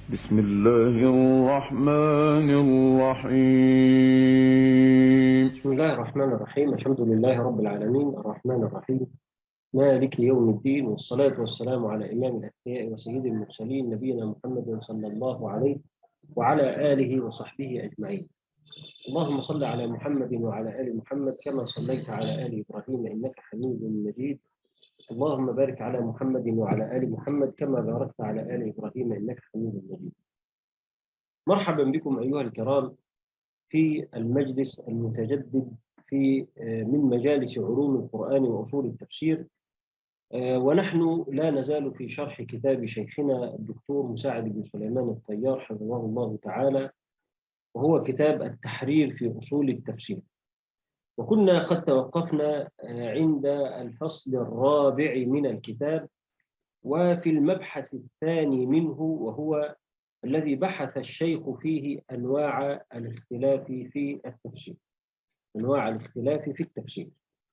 بسم الله الرحمن الرحيم بسم الله الرحمن الرحيم الحمد لله رب العالمين الرحمن الرحيم مالك يوم الدين والصلاة والسلام على إمام الأتقياء وسيد المرسلين نبينا محمد صلى الله عليه وعلى آله وصحبه أجمعين اللهم صل على محمد وعلى آل محمد كما صليت على آل إبراهيم إنك حميد مجيد اللهم بارك على محمد وعلى آل محمد كما باركت على آل إبراهيم إنك حميد مجيد مرحبا بكم أيها الكرام في المجلس المتجدد في من مجالس علوم القرآن وأصول التفسير ونحن لا نزال في شرح كتاب شيخنا الدكتور مساعد بن سليمان الطيار حفظه الله تعالى وهو كتاب التحرير في أصول التفسير وكنا قد توقفنا عند الفصل الرابع من الكتاب وفي المبحث الثاني منه وهو الذي بحث الشيخ فيه أنواع الاختلاف في التفسير أنواع الاختلاف في التفسير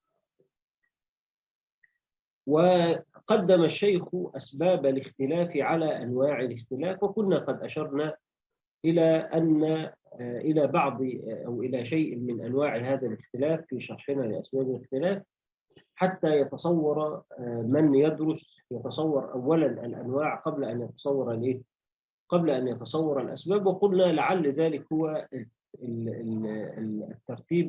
وقدم الشيخ أسباب الاختلاف على أنواع الاختلاف وكنا قد أشرنا إلى أن إلى بعض أو إلى شيء من أنواع هذا الاختلاف في شرحنا لأسباب الاختلاف حتى يتصور من يدرس يتصور أولا الأنواع قبل أن يتصور الإيه؟ قبل أن يتصور الأسباب وقلنا لعل ذلك هو الترتيب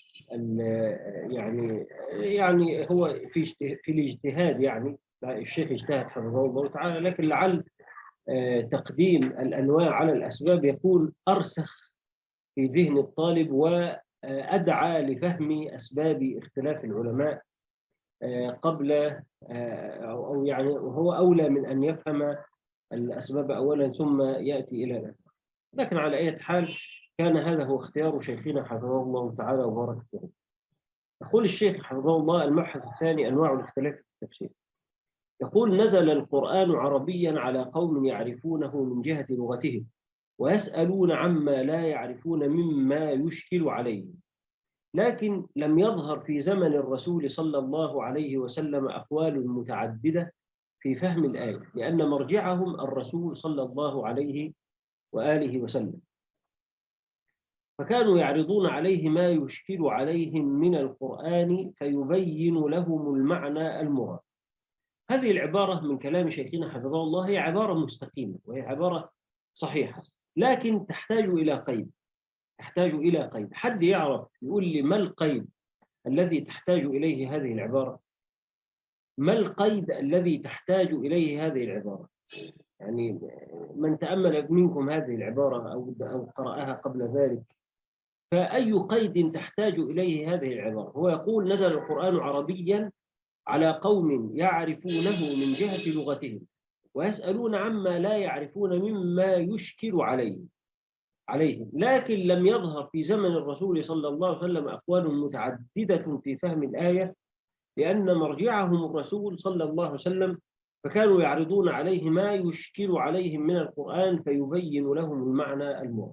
يعني يعني هو في في الاجتهاد يعني الشيخ اجتهد حفظه الله تعالى لكن لعل تقديم الأنواع على الأسباب يكون أرسخ في ذهن الطالب وأدعى لفهم أسباب اختلاف العلماء قبل أو يعني وهو أولى من أن يفهم الأسباب أولا ثم يأتي إلى الأسباب لكن على أي حال كان هذا هو اختيار شيخنا حفظه الله تعالى وبارك فيه يقول الشيخ حفظه الله المبحث الثاني أنواع الاختلاف في التفسير يقول نزل القرآن عربيا على قوم يعرفونه من جهة لغتهم ويسألون عما لا يعرفون مما يشكل عليهم لكن لم يظهر في زمن الرسول صلى الله عليه وسلم أقوال متعددة في فهم الآية لأن مرجعهم الرسول صلى الله عليه وآله وسلم فكانوا يعرضون عليه ما يشكل عليهم من القرآن فيبين لهم المعنى المراد هذه العبارة من كلام شيخنا حفظه الله هي عبارة مستقيمة وهي عبارة صحيحة لكن تحتاج إلى قيد تحتاج إلى قيد حد يعرف يقول لي ما القيد الذي تحتاج إليه هذه العبارة ما القيد الذي تحتاج إليه هذه العبارة يعني من تأمل منكم هذه العبارة أو أو قرأها قبل ذلك فأي قيد تحتاج إليه هذه العبارة هو يقول نزل القرآن عربيا على قوم يعرفونه من جهة لغتهم ويسألون عما لا يعرفون مما يشكل عليهم عليهم لكن لم يظهر في زمن الرسول صلى الله عليه وسلم أقوال متعددة في فهم الآية لأن مرجعهم الرسول صلى الله عليه وسلم فكانوا يعرضون عليه ما يشكل عليهم من القرآن فيبين لهم المعنى المراد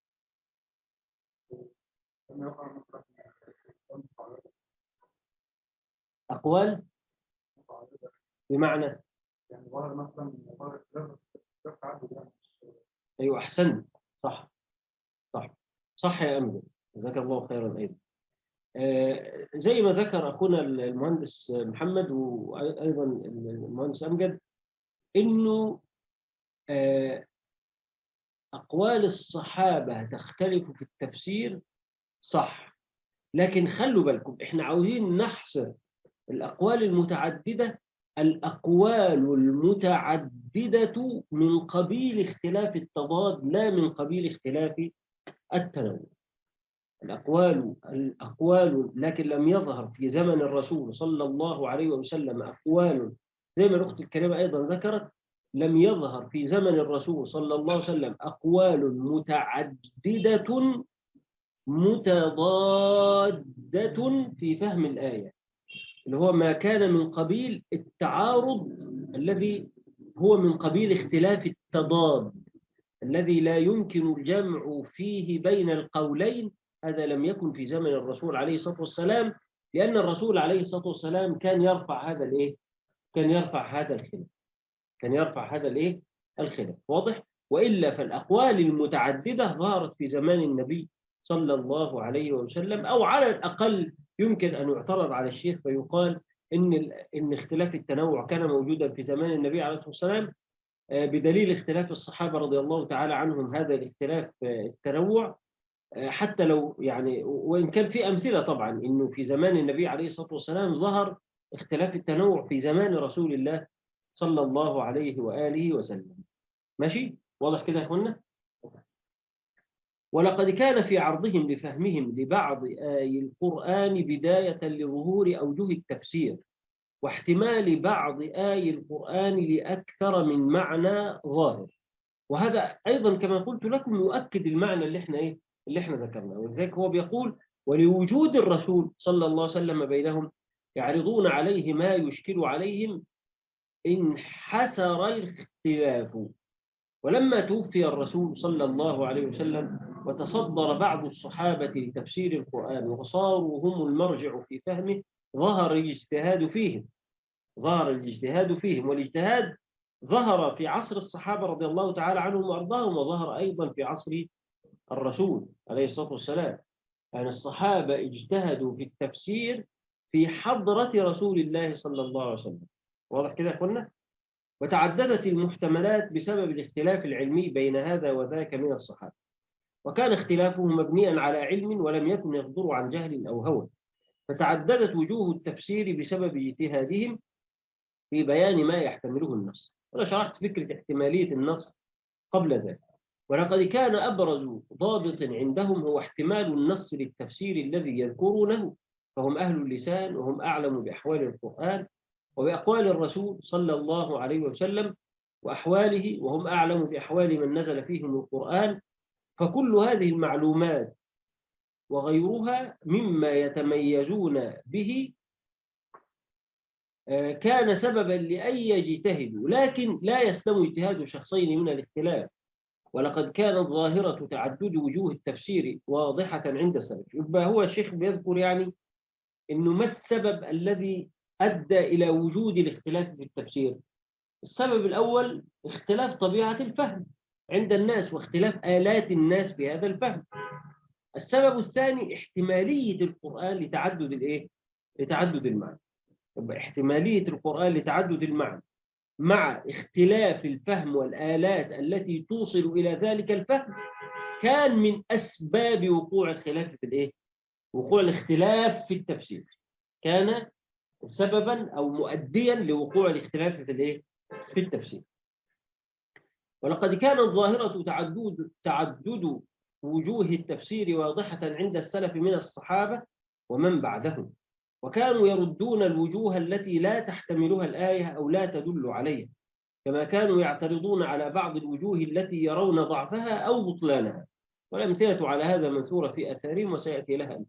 أقوال بمعنى أيوة أحسنت صح صح صح يا أمجد جزاك الله خيرا أيضا آه زي ما ذكر أخونا المهندس محمد وأيضا المهندس أمجد إنه آه أقوال الصحابة تختلف في التفسير صح لكن خلوا بالكم إحنا عاوزين نحصر الأقوال المتعددة الأقوال المتعددة من قبيل اختلاف التضاد لا من قبيل اختلاف التنوع الأقوال الأقوال لكن لم يظهر في زمن الرسول صلى الله عليه وسلم أقوال زي ما الأخت الكريمة أيضا ذكرت لم يظهر في زمن الرسول صلى الله عليه وسلم أقوال متعددة متضادة في فهم الآية اللي هو ما كان من قبيل التعارض الذي هو من قبيل اختلاف التضاد الذي لا يمكن الجمع فيه بين القولين هذا لم يكن في زمن الرسول عليه الصلاة والسلام لأن الرسول عليه الصلاة والسلام كان يرفع هذا الإيه؟ كان يرفع هذا الخلاف كان يرفع هذا الإيه؟ الخلاف واضح؟ وإلا فالأقوال المتعددة ظهرت في زمان النبي صلى الله عليه وسلم أو على الأقل يمكن أن يعترض على الشيخ فيقال إن إن اختلاف التنوع كان موجودا في زمان النبي عليه الصلاة والسلام بدليل اختلاف الصحابة رضي الله تعالى عنهم هذا الاختلاف التنوع حتى لو يعني وإن كان في أمثلة طبعا إنه في زمان النبي عليه الصلاة والسلام ظهر اختلاف التنوع في زمان رسول الله صلى الله عليه وآله وسلم ماشي واضح كده يا اخوانا ولقد كان في عرضهم لفهمهم لبعض آي القرآن بداية لظهور أوجه التفسير واحتمال بعض آي القرآن لأكثر من معنى ظاهر وهذا أيضا كما قلت لكم يؤكد المعنى اللي احنا ايه اللي احنا ذكرناه ولذلك هو بيقول ولوجود الرسول صلى الله عليه وسلم بينهم يعرضون عليه ما يشكل عليهم انحسر الاختلاف ولما توفي الرسول صلى الله عليه وسلم وتصدر بعض الصحابة لتفسير القرآن وصاروا هم المرجع في فهمه ظهر الاجتهاد فيهم ظهر الاجتهاد فيهم والاجتهاد ظهر في عصر الصحابة رضي الله تعالى عنهم وأرضاهم وظهر أيضا في عصر الرسول عليه الصلاة والسلام يعني الصحابة اجتهدوا في التفسير في حضرة رسول الله صلى الله عليه وسلم واضح كده يا اخوانا وتعددت المحتملات بسبب الاختلاف العلمي بين هذا وذاك من الصحابة وكان اختلافه مبنيا على علم ولم يكن يصدر عن جهل أو هوى فتعددت وجوه التفسير بسبب اجتهادهم في بيان ما يحتمله النص وأنا شرحت فكرة احتمالية النص قبل ذلك ولقد كان أبرز ضابط عندهم هو احتمال النص للتفسير الذي يذكرونه فهم أهل اللسان وهم أعلم بأحوال القرآن وبأقوال الرسول صلى الله عليه وسلم وأحواله وهم أعلم بأحوال من نزل فيهم القرآن فكل هذه المعلومات وغيرها مما يتميزون به كان سببا لأن يجتهدوا لكن لا يسلم اجتهاد شخصين من الاختلاف ولقد كانت ظاهرة تعدد وجوه التفسير واضحة عند السلف يبقى هو الشيخ بيذكر يعني أنه ما السبب الذي أدى إلى وجود الاختلاف في التفسير السبب الأول اختلاف طبيعة الفهم عند الناس واختلاف آلات الناس في هذا الفهم السبب الثاني احتمالية القرآن لتعدد الايه لتعدد المعنى احتمالية القرآن لتعدد المعنى مع اختلاف الفهم والآلات التي توصل إلى ذلك الفهم كان من أسباب وقوع الخلاف في الايه وقوع الاختلاف في التفسير كان سببا أو مؤديا لوقوع الاختلاف في الايه في التفسير ولقد كانت ظاهرة تعدد تعدد وجوه التفسير واضحة عند السلف من الصحابة ومن بعدهم وكانوا يردون الوجوه التي لا تحتملها الآية أو لا تدل عليها كما كانوا يعترضون على بعض الوجوه التي يرون ضعفها أو بطلانها والأمثلة على هذا منثورة في أثارهم وسيأتي لها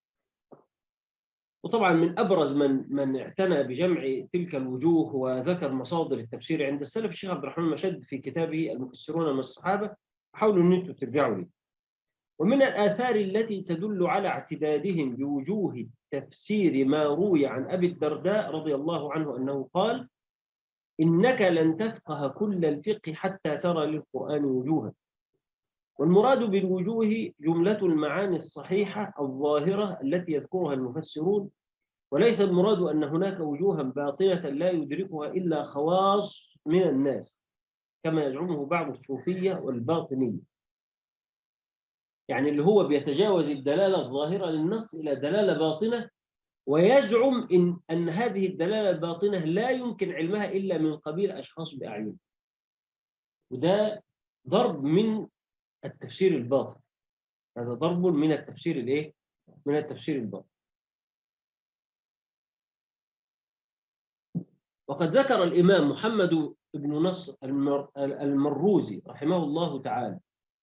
وطبعا من أبرز من من اعتنى بجمع تلك الوجوه وذكر مصادر التفسير عند السلف الشيخ عبد الرحمن مشد في كتابه المفسرون من الصحابة حاولوا أن انتم ترجعوا لي ومن الآثار التي تدل على اعتدادهم بوجوه تفسير ما روي عن أبي الدرداء رضي الله عنه أنه قال إنك لن تفقه كل الفقه حتى ترى للقرآن وجوها والمراد بالوجوه جملة المعاني الصحيحة الظاهرة التي يذكرها المفسرون وليس المراد أن هناك وجوها باطنة لا يدركها إلا خواص من الناس كما يزعمه بعض الصوفية والباطنية يعني اللي هو بيتجاوز الدلالة الظاهرة للنص إلى دلالة باطنة ويزعم إن أن هذه الدلالة الباطنة لا يمكن علمها إلا من قبيل أشخاص بأعين وده ضرب من التفسير الباطن هذا ضرب من التفسير الايه من التفسير الباطن وقد ذكر الإمام محمد بن نصر المروزي رحمه الله تعالى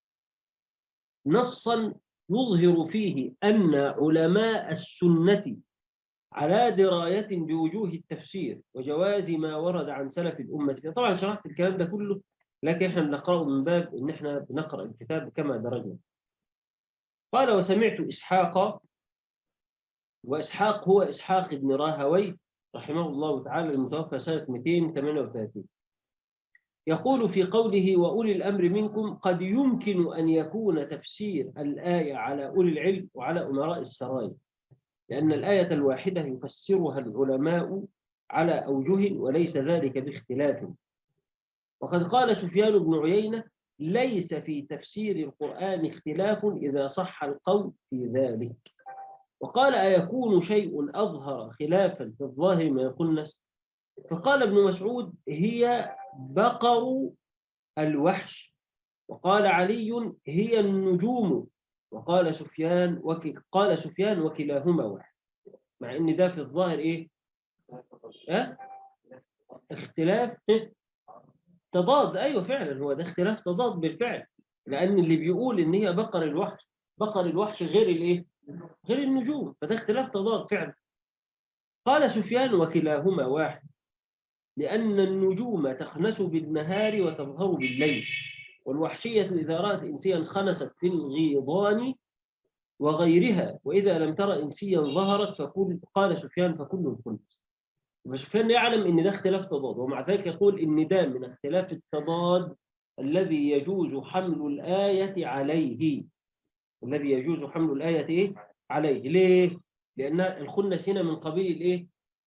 نصا يظهر فيه أن علماء السنة على دراية بوجوه التفسير وجواز ما ورد عن سلف الأمة طبعا شرحت الكلام ده كله لكن احنا بنقرأه من باب ان احنا بنقرأ الكتاب كما درجنا قال وسمعت إسحاق وإسحاق هو إسحاق بن راهوي رحمه الله تعالى المتوفى سنة 238 يقول في قوله وأولي الأمر منكم قد يمكن أن يكون تفسير الآية على أولي العلم وعلى أمراء السرايا لأن الآية الواحدة يفسرها العلماء على أوجه وليس ذلك باختلاف وقد قال سفيان بن عيينة ليس في تفسير القرآن اختلاف إذا صح القول في ذلك وقال أيكون شيء أظهر خلافا في الظاهر من القنس فقال ابن مسعود هي بقر الوحش وقال علي هي النجوم وقال سفيان وك... قال سفيان وكلاهما واحد مع ان ده في الظاهر ايه أه؟ اختلاف تضاد ايوه فعلا هو ده اختلاف تضاد بالفعل لان اللي بيقول ان هي بقر الوحش بقر الوحش غير الايه غير النجوم فده اختلاف تضاد فعلا قال سفيان وكلاهما واحد لأن النجوم تخنس بالنهار وتظهر بالليل والوحشية إذا رأت إنسيا خنست في الغيضان وغيرها وإذا لم ترى إنسيا ظهرت فكل قال سفيان فكل خنس فسفيان يعلم أن ده اختلاف تضاد ومع ذلك يقول إن ده من اختلاف التضاد الذي يجوز حمل الآية عليه الذي يجوز حمل الآية إيه؟ عليه ليه؟ لأن الخنس هنا من قبيل الإيه؟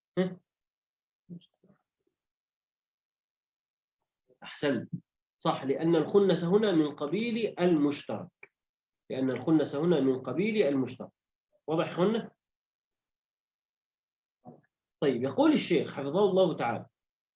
أحسن صح لأن الخنس هنا من قبيل المشترك لأن الخنس هنا من قبيل المشترك واضح خنة؟ طيب يقول الشيخ حفظه الله تعالى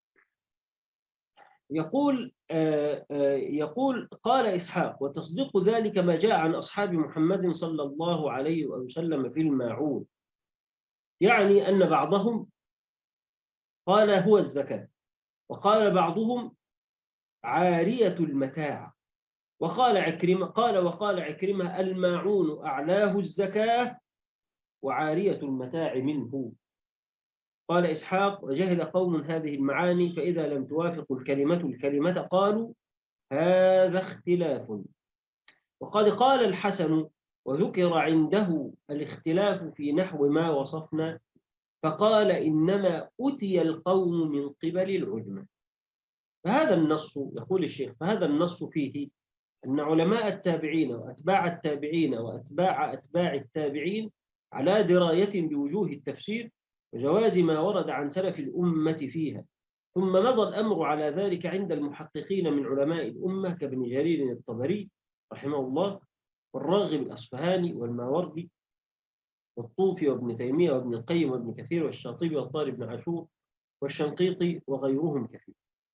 يقول آآ آآ يقول قال إسحاق وتصديق ذلك ما جاء عن أصحاب محمد صلى الله عليه وسلم في الماعون يعني أن بعضهم قال هو الزكاة وقال بعضهم عارية المتاع وقال عكرمة قال وقال عكرمة الماعون أعلاه الزكاة وعارية المتاع منه قال إسحاق وجهل قوم هذه المعاني فإذا لم توافق الكلمة الكلمة قالوا هذا اختلاف وقد قال الحسن وذكر عنده الاختلاف في نحو ما وصفنا فقال إنما أتي القوم من قبل العجمة فهذا النص يقول الشيخ فهذا النص فيه أن علماء التابعين وأتباع التابعين وأتباع أتباع التابعين على دراية بوجوه التفسير وجواز ما ورد عن سلف الأمة فيها ثم مضى الأمر على ذلك عند المحققين من علماء الأمة كابن جرير الطبري رحمه الله والراغب الأصفهاني والماوردي والطوفي وابن تيمية وابن القيم وابن كثير والشاطبي والطاري بن عاشور والشنقيطي وغيرهم كثير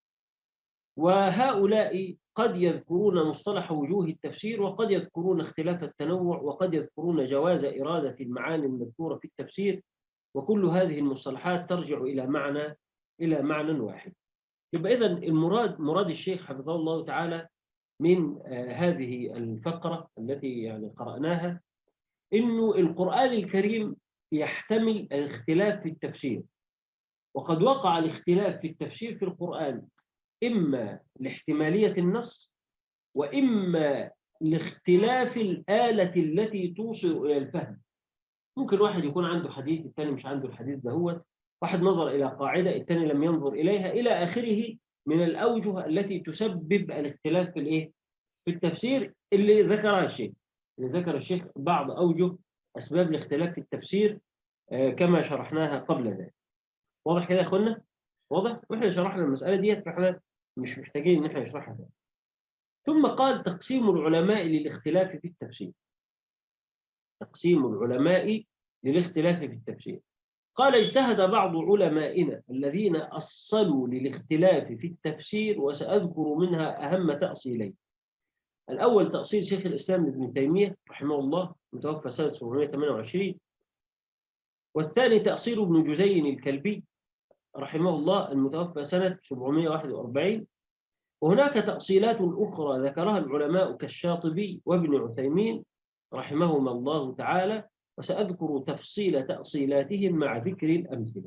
وهؤلاء قد يذكرون مصطلح وجوه التفسير وقد يذكرون اختلاف التنوع وقد يذكرون جواز إرادة المعاني المذكورة في التفسير وكل هذه المصطلحات ترجع إلى معنى إلى معنى واحد يبقى إذن المراد مراد الشيخ حفظه الله تعالى من هذه الفقرة التي يعني قرأناها إنه القرآن الكريم يحتمل الاختلاف في التفسير وقد وقع الاختلاف في التفسير في القرآن إما لاحتمالية النص وإما لاختلاف الآلة التي توصل إلى الفهم ممكن واحد يكون عنده حديث الثاني مش عنده الحديث ده هو واحد نظر إلى قاعدة الثاني لم ينظر إليها إلى آخره من الأوجه التي تسبب الاختلاف في الإيه؟ في التفسير اللي ذكرها الشيخ اللي ذكر الشيخ بعض أوجه أسباب الاختلاف في التفسير كما شرحناها قبل ذلك واضح كده يا أخوانا؟ واضح؟ وإحنا شرحنا المسألة ديت فإحنا مش محتاجين إن إحنا نشرحها ده. ثم قال تقسيم العلماء للاختلاف في التفسير تقسيم العلماء للاختلاف في التفسير قال اجتهد بعض علمائنا الذين أصلوا للاختلاف في التفسير وسأذكر منها أهم تأصيلين الأول تأصيل شيخ الإسلام ابن تيمية رحمه الله متوفى سنة 728 والثاني تأصيل ابن جزين الكلبي رحمه الله المتوفى سنة 741 وهناك تأصيلات أخرى ذكرها العلماء كالشاطبي وابن عثيمين رحمهما الله تعالى وسأذكر تفصيل تأصيلاتهم مع ذكر الأمثلة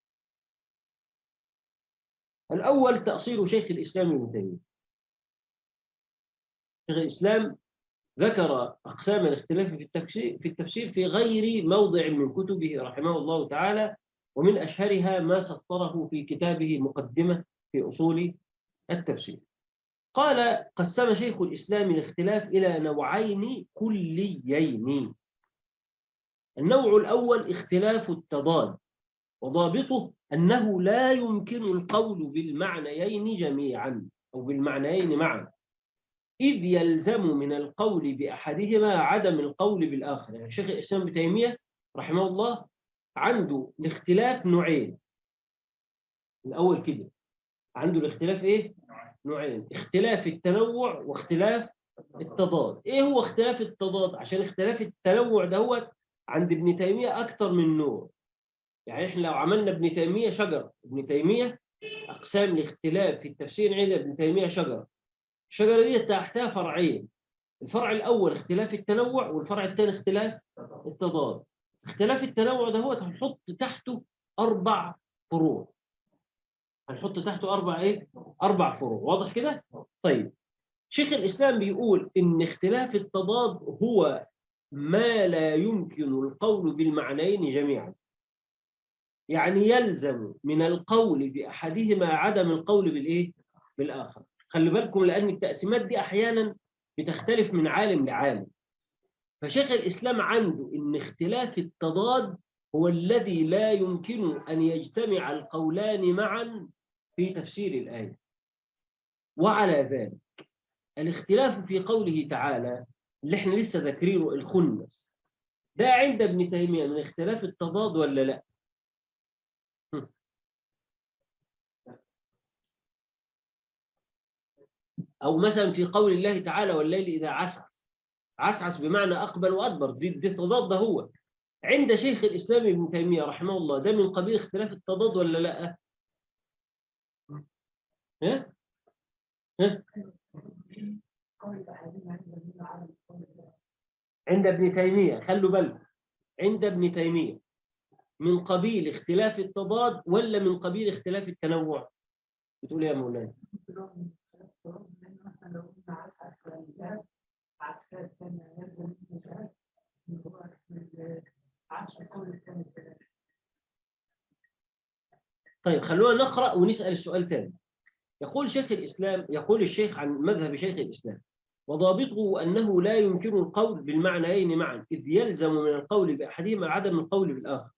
الأول تأصيل شيخ الإسلام ابن تيمية شيخ الإسلام ذكر أقسام الاختلاف في التفسير في التفسير في غير موضع من كتبه رحمه الله تعالى ومن أشهرها ما سطره في كتابه مقدمة في أصول التفسير قال قسم شيخ الإسلام الاختلاف إلى نوعين كليين النوع الأول اختلاف التضاد وضابطه أنه لا يمكن القول بالمعنيين جميعا أو بالمعنيين معا إذ يلزم من القول بأحدهما عدم القول بالآخر يعني شيخ الإسلام ابن تيمية رحمه الله عنده الاختلاف نوعين الأول كده عنده الاختلاف إيه؟ نوعين اختلاف التنوع واختلاف التضاد إيه هو اختلاف التضاد؟ عشان اختلاف التنوع دوت عند ابن تيمية أكثر من نوع يعني إحنا لو عملنا ابن تيمية شجرة ابن تيمية أقسام الاختلاف في التفسير عند ابن تيمية شجرة الشجرة دي تحتها فرعين الفرع الأول اختلاف التنوع والفرع الثاني اختلاف التضاد اختلاف التنوع ده هو هنحط تحته أربع فروع هنحط تحته أربع إيه؟ أربع فروع واضح كده؟ طيب شيخ الإسلام بيقول إن اختلاف التضاد هو ما لا يمكن القول بالمعنيين جميعا يعني يلزم من القول بأحدهما عدم القول بالإيه؟ بالآخر خلي بالكم لأن التقسيمات دي أحيانا بتختلف من عالم لعالم فشيخ الإسلام عنده إن اختلاف التضاد هو الذي لا يمكن أن يجتمع القولان معا في تفسير الآية وعلى ذلك الاختلاف في قوله تعالى اللي احنا لسه ذاكرينه الخنس ده عند ابن تيمية من اختلاف التضاد ولا لا أو مثلا في قول الله تعالى والليل إذا عسعس عسعس بمعنى أقبل وأدبر دي, دي تضاد هو عند شيخ الإسلام ابن تيمية رحمه الله ده من قبيل اختلاف التضاد ولا لا ها؟ ها؟ عند ابن تيمية خلوا بالكم عند ابن تيمية من قبيل اختلاف التضاد ولا من قبيل اختلاف التنوع بتقول يا مولانا طيب خلونا نقرأ ونسأل السؤال ثاني يقول شيخ الإسلام يقول الشيخ عن مذهب شيخ الإسلام وضابطه أنه لا يمكن القول بالمعنيين معا إذ يلزم من القول بأحدهما عدم القول بالآخر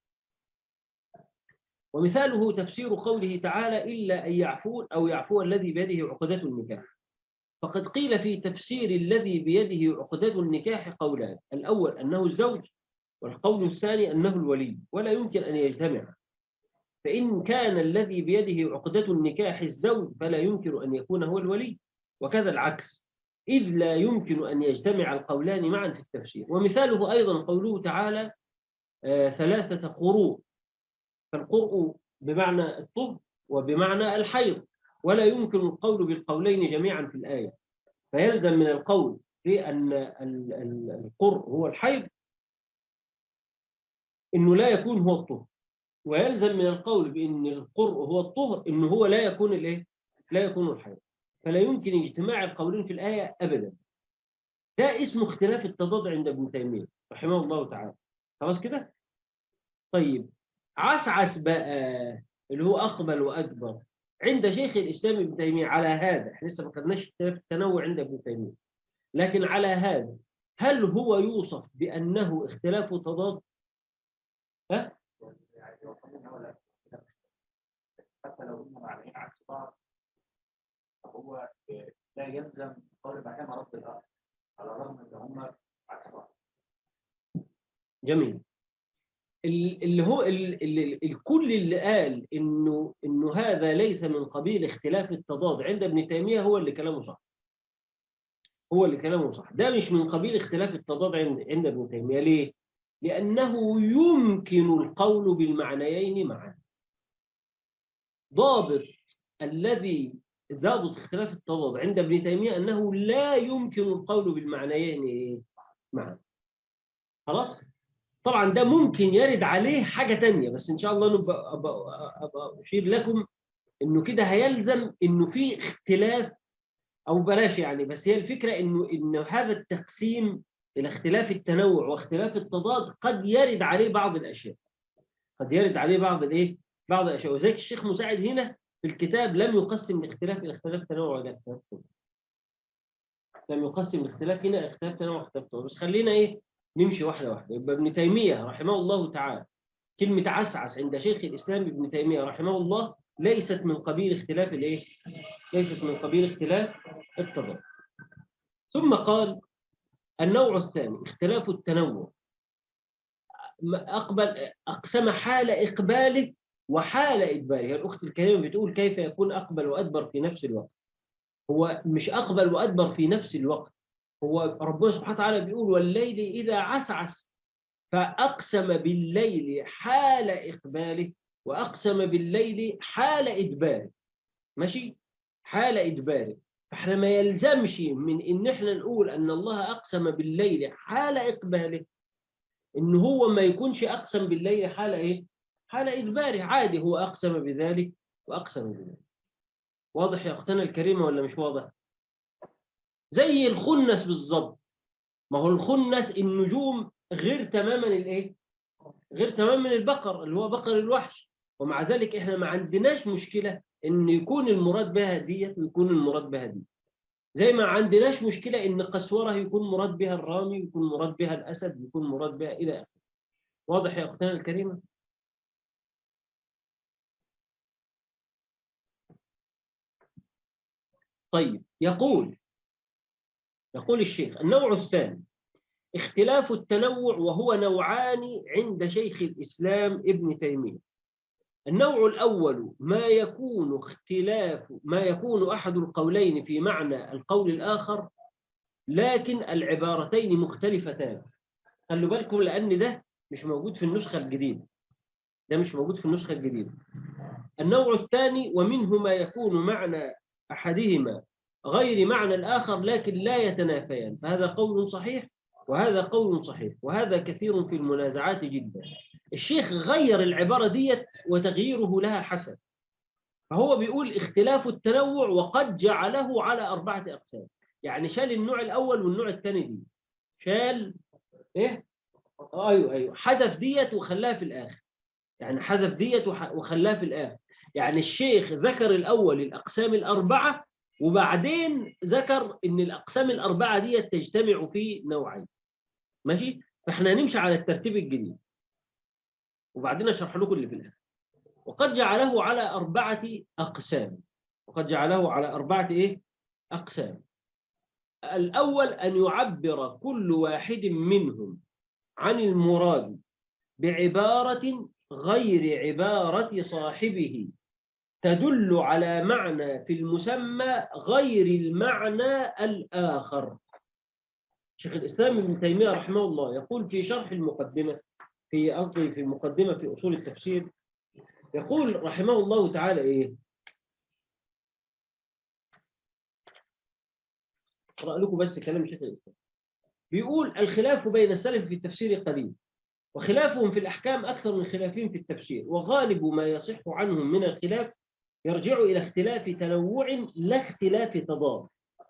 ومثاله تفسير قوله تعالى إلا أن يعفون أو يعفو الذي بيده عقدة النكاح فقد قيل في تفسير الذي بيده عقدة النكاح قولان الأول أنه الزوج والقول الثاني أنه الولي ولا يمكن أن يجتمع فإن كان الذي بيده عقدة النكاح الزوج فلا يمكن أن يكون هو الولي وكذا العكس إذ لا يمكن أن يجتمع القولان معا في التفسير ومثاله أيضا قوله تعالى آه ثلاثة قروء فالقرء بمعنى الطب وبمعنى الحيض ولا يمكن القول بالقولين جميعا في الآية فيلزم من القول في أن القرء هو الحيض إنه لا يكون هو الطهر ويلزم من القول بأن القرء هو الطهر إنه هو لا يكون الإيه؟ لا يكون الحيض فلا يمكن اجتماع القولين في الآية أبدا ده اسمه اختلاف التضاد عند ابن تيمية رحمه الله تعالى خلاص كده طيب عسعس بقى اللي هو أقبل وأكبر عند شيخ الإسلام ابن تيمية على هذا احنا لسه ما خدناش اختلاف التنوع عند ابن تيمية لكن على هذا هل هو يوصف بأنه اختلاف تضاد ها؟ حتى لو هم معنيين عكس بعض فهو لا يلزم قول مكان رد الأرض على الرغم ان هم عكس بعض جميل اللي هو اللي الكل اللي قال انه انه هذا ليس من قبيل اختلاف التضاد عند ابن تيميه هو اللي كلامه صح هو اللي كلامه صح ده مش من قبيل اختلاف التضاد عند عند ابن تيميه ليه لانه يمكن القول بالمعنيين معا ضابط الذي ضابط اختلاف التضاد عند ابن تيميه انه لا يمكن القول بالمعنيين معا خلاص طبعا ده ممكن يرد عليه حاجة تانية بس إن شاء الله نبقى أبقى أبقى أشير لكم إنه كده هيلزم إنه في اختلاف أو بلاش يعني بس هي الفكرة إنه إنه هذا التقسيم إلى اختلاف التنوع واختلاف التضاد قد يرد عليه بعض الأشياء قد يرد عليه بعض الإيه؟ بعض الأشياء وذلك الشيخ مساعد هنا في الكتاب لم يقسم الاختلاف إلى اختلاف تنوع ولا اختلاف تنوع. لم يقسم الاختلاف هنا إلى اختلاف تنوع واختلاف تنوع بس خلينا إيه نمشي واحدة واحدة يبقى ابن تيمية رحمه الله تعالى كلمة عسعس عند شيخ الإسلام ابن تيمية رحمه الله ليست من قبيل اختلاف الإيه؟ ليست من قبيل اختلاف التضاد ثم قال النوع الثاني اختلاف التنوع أقبل أقسم حال إقباله وحال إدباره الأخت الكريمة بتقول كيف يكون أقبل وأدبر في نفس الوقت هو مش أقبل وأدبر في نفس الوقت هو ربنا سبحانه وتعالى بيقول والليل إذا عسعس فأقسم بالليل حال إقباله وأقسم بالليل حال إدباره ماشي حال إدباره فإحنا ما يلزمش من إن إحنا نقول أن الله أقسم بالليل حال إقباله إن هو ما يكونش أقسم بالليل حال إيه حال إدباره عادي هو أقسم بذلك وأقسم بذلك واضح يا أختنا الكريمة ولا مش واضح زي الخنس بالظبط ما هو الخنس النجوم غير تماما الايه غير تماما البقر اللي هو بقر الوحش ومع ذلك احنا ما عندناش مشكلة ان يكون المراد بها ديت ويكون المراد بها دي زي ما عندناش مشكلة ان قسورة يكون مراد بها الرامي يكون مراد بها الاسد يكون مراد بها الى اخره واضح يا اختنا الكريمة طيب يقول يقول الشيخ النوع الثاني اختلاف التنوع وهو نوعان عند شيخ الإسلام ابن تيمية النوع الأول ما يكون اختلاف ما يكون أحد القولين في معنى القول الآخر لكن العبارتين مختلفتان خلوا بالكم لأن ده مش موجود في النسخة الجديدة ده مش موجود في النسخة الجديدة النوع الثاني ومنه ما يكون معنى أحدهما غير معنى الآخر لكن لا يتنافيان فهذا قول صحيح وهذا قول صحيح وهذا كثير في المنازعات جدا الشيخ غير العبارة ديت وتغييره لها حسن فهو بيقول اختلاف التنوع وقد جعله على أربعة أقسام يعني شال النوع الأول والنوع الثاني دي شال إيه؟ أيوه أيوه حذف ديت وخلاها في الآخر يعني حذف ديت وخلاها في الآخر يعني الشيخ ذكر الأول الأقسام الأربعة وبعدين ذكر ان الاقسام الاربعه دي تجتمع في نوعين ماشي فاحنا نمشي على الترتيب الجديد وبعدين اشرح لكم اللي في الاخر وقد جعله على اربعه اقسام وقد جعله على اربعه ايه اقسام الاول ان يعبر كل واحد منهم عن المراد بعباره غير عباره صاحبه تدل على معنى في المسمى غير المعنى الآخر شيخ الإسلام ابن تيمية رحمه الله يقول في شرح المقدمة في قصدي في المقدمة في أصول التفسير يقول رحمه الله تعالى إيه أقرأ لكم بس كلام شيخ الإسلام بيقول الخلاف بين السلف في التفسير قليل وخلافهم في الأحكام أكثر من خلافهم في التفسير وغالب ما يصح عنهم من الخلاف يرجع إلى اختلاف تنوع لا اختلاف تضاد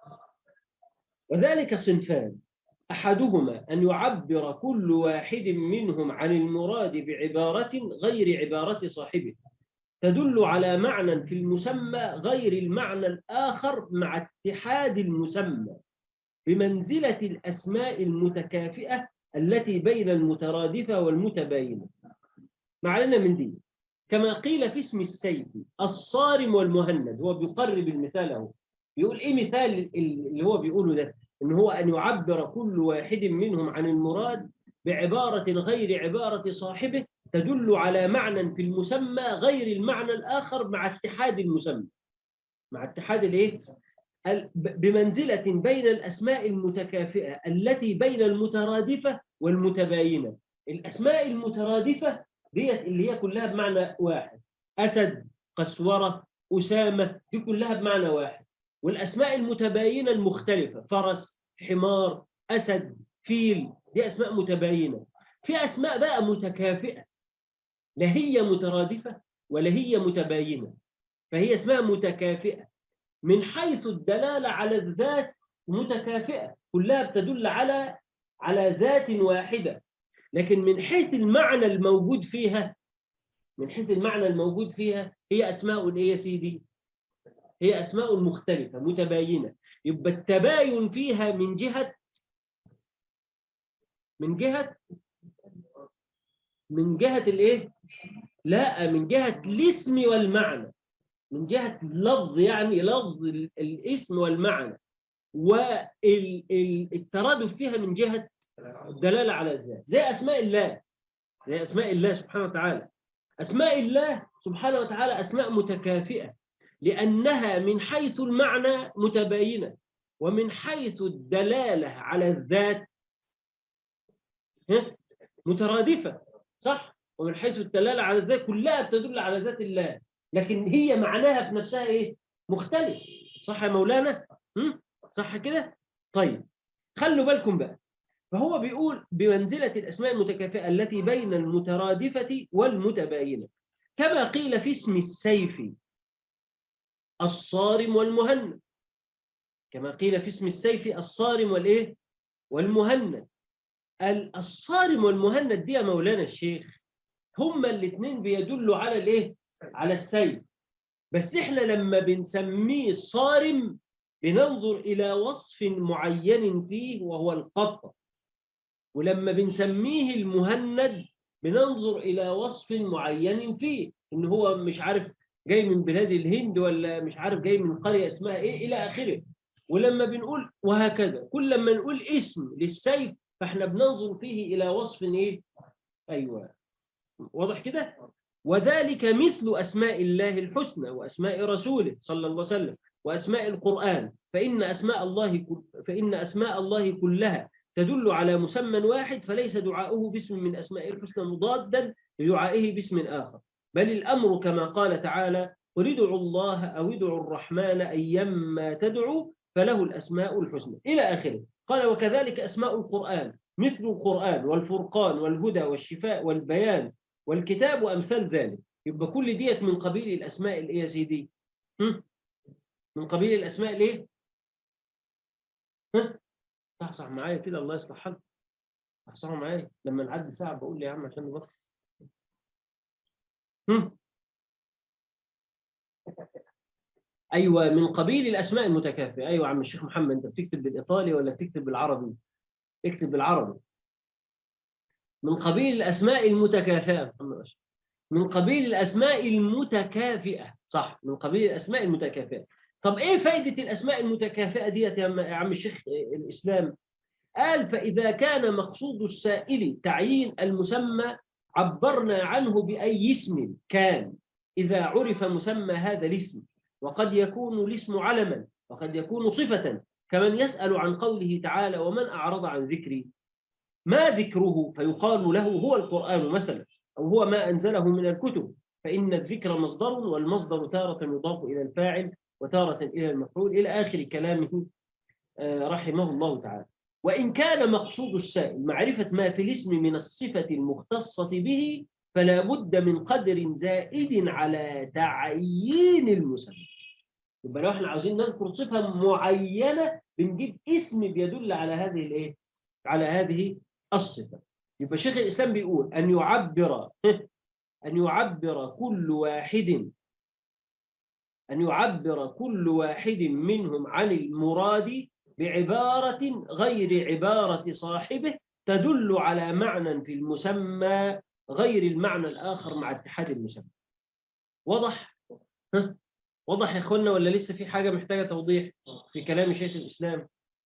وذلك صنفان أحدهما أن يعبر كل واحد منهم عن المراد بعبارة غير عبارة صاحبه تدل على معنى في المسمى غير المعنى الآخر مع اتحاد المسمى بمنزلة الأسماء المتكافئة التي بين المترادفة والمتباينة معلنا من دي كما قيل في اسم السيف الصارم والمهند هو بيقرب المثال اهو بيقول ايه مثال اللي هو بيقوله ده ان هو ان يعبر كل واحد منهم عن المراد بعبارة غير عبارة صاحبه تدل على معنى في المسمى غير المعنى الآخر مع اتحاد المسمى مع اتحاد الايه بمنزلة بين الأسماء المتكافئة التي بين المترادفة والمتباينة الأسماء المترادفة ديت اللي هي كلها بمعنى واحد أسد قسورة أسامة دي كلها بمعنى واحد والأسماء المتباينة المختلفة فرس حمار أسد فيل دي أسماء متباينة في أسماء بقى متكافئة لا هي مترادفة ولا هي متباينة فهي اسمها متكافئة من حيث الدلالة على الذات متكافئة كلها بتدل على على ذات واحدة لكن من حيث المعنى الموجود فيها من حيث المعنى الموجود فيها هي أسماء إيه يا سيدي هي أسماء مختلفة متباينة يبقى التباين فيها من جهة من جهة من جهة الإيه لا من جهة الاسم والمعنى من جهة اللفظ يعني لفظ ال- الاسم والمعنى والترادف فيها من جهة الدلالة على الذات زي أسماء الله زي أسماء الله سبحانه وتعالى أسماء الله سبحانه وتعالى أسماء متكافئة لأنها من حيث المعنى متباينة ومن حيث الدلالة على الذات ها؟ مترادفة صح ومن حيث الدلالة على الذات كلها تدل على ذات الله لكن هي معناها في نفسها إيه مختلف صح يا مولانا هم؟ صح كده طيب خلوا بالكم بقى فهو بيقول بمنزلة الأسماء المتكافئة التي بين المترادفة والمتباينة كما قيل في اسم السيف الصارم والمهند كما قيل في اسم السيف الصارم والإيه والمهند ال- الصارم والمهند دي يا مولانا الشيخ هما الاثنين بيدلوا على الإيه على السيف بس احنا لما بنسميه صارم بننظر إلى وصف معين فيه وهو القطع ولما بنسميه المهند بننظر إلى وصف معين فيه إن هو مش عارف جاي من بلاد الهند ولا مش عارف جاي من قرية اسمها إيه إلى آخره ولما بنقول وهكذا كل لما نقول اسم للسيف فإحنا بننظر فيه إلى وصف إيه أيوة واضح كده وذلك مثل أسماء الله الحسنى وأسماء رسوله صلى الله عليه وسلم وأسماء القرآن فإن أسماء الله كل- فإن أسماء الله كلها تدل على مسمى واحد فليس دعاؤه باسم من أسماء الحسنى مضادا لدعائه باسم آخر بل الأمر كما قال تعالى قل ادعوا الله أو ادعوا الرحمن أيما تدعوا فله الأسماء الحسنى إلى آخره قال وكذلك أسماء القرآن مثل القرآن والفرقان والهدى والشفاء والبيان والكتاب وأمثال ذلك يبقى كل ديت من قبيل الأسماء الإيه يا سيدي هم؟ من قبيل الأسماء الإيه ها صح صح معايا كده الله يصلح حالك صح معايا لما نعدي ساعة بقول لي يا عم عشان نبطل هم؟ أيوة من قبيل الأسماء المتكافئة أيوة يا عم الشيخ محمد أنت بتكتب بالإيطالي ولا بتكتب بالعربي اكتب بالعربي من قبيل الأسماء المتكافئة محمد أشرف. من قبيل الأسماء المتكافئة صح من قبيل الأسماء المتكافئة طب إيه فايدة الأسماء المتكافئة ديت يا عم- يا عم الشيخ الإسلام قال فإذا كان مقصود السائل تعيين المسمى عبرنا عنه بأي اسم كان إذا عرف مسمى هذا الاسم وقد يكون الاسم علما وقد يكون صفة كمن يسأل عن قوله تعالى ومن أعرض عن ذكري ما ذكره فيقال له هو القرآن مثلا أو هو ما أنزله من الكتب فإن الذكر مصدر والمصدر تارة يضاف إلى الفاعل وتارة إلى المفعول إلى آخر كلامه آه، رحمه الله تعالى وإن كان مقصود السائل معرفة ما في الاسم من الصفة المختصة به فلا بد من قدر زائد على تعيين المسمى يبقى لو احنا عاوزين نذكر صفة معينة بنجيب اسم بيدل على هذه الايه على هذه الصفة يبقى شيخ الإسلام بيقول أن يعبر أن يعبر كل واحد أن يعبر كل واحد منهم عن المراد بعبارة غير عبارة صاحبه تدل على معنى في المسمى غير المعنى الآخر مع اتحاد المسمى واضح؟ ها؟ واضح يا اخوانا ولا لسه في حاجة محتاجة توضيح في كلام شيخ الإسلام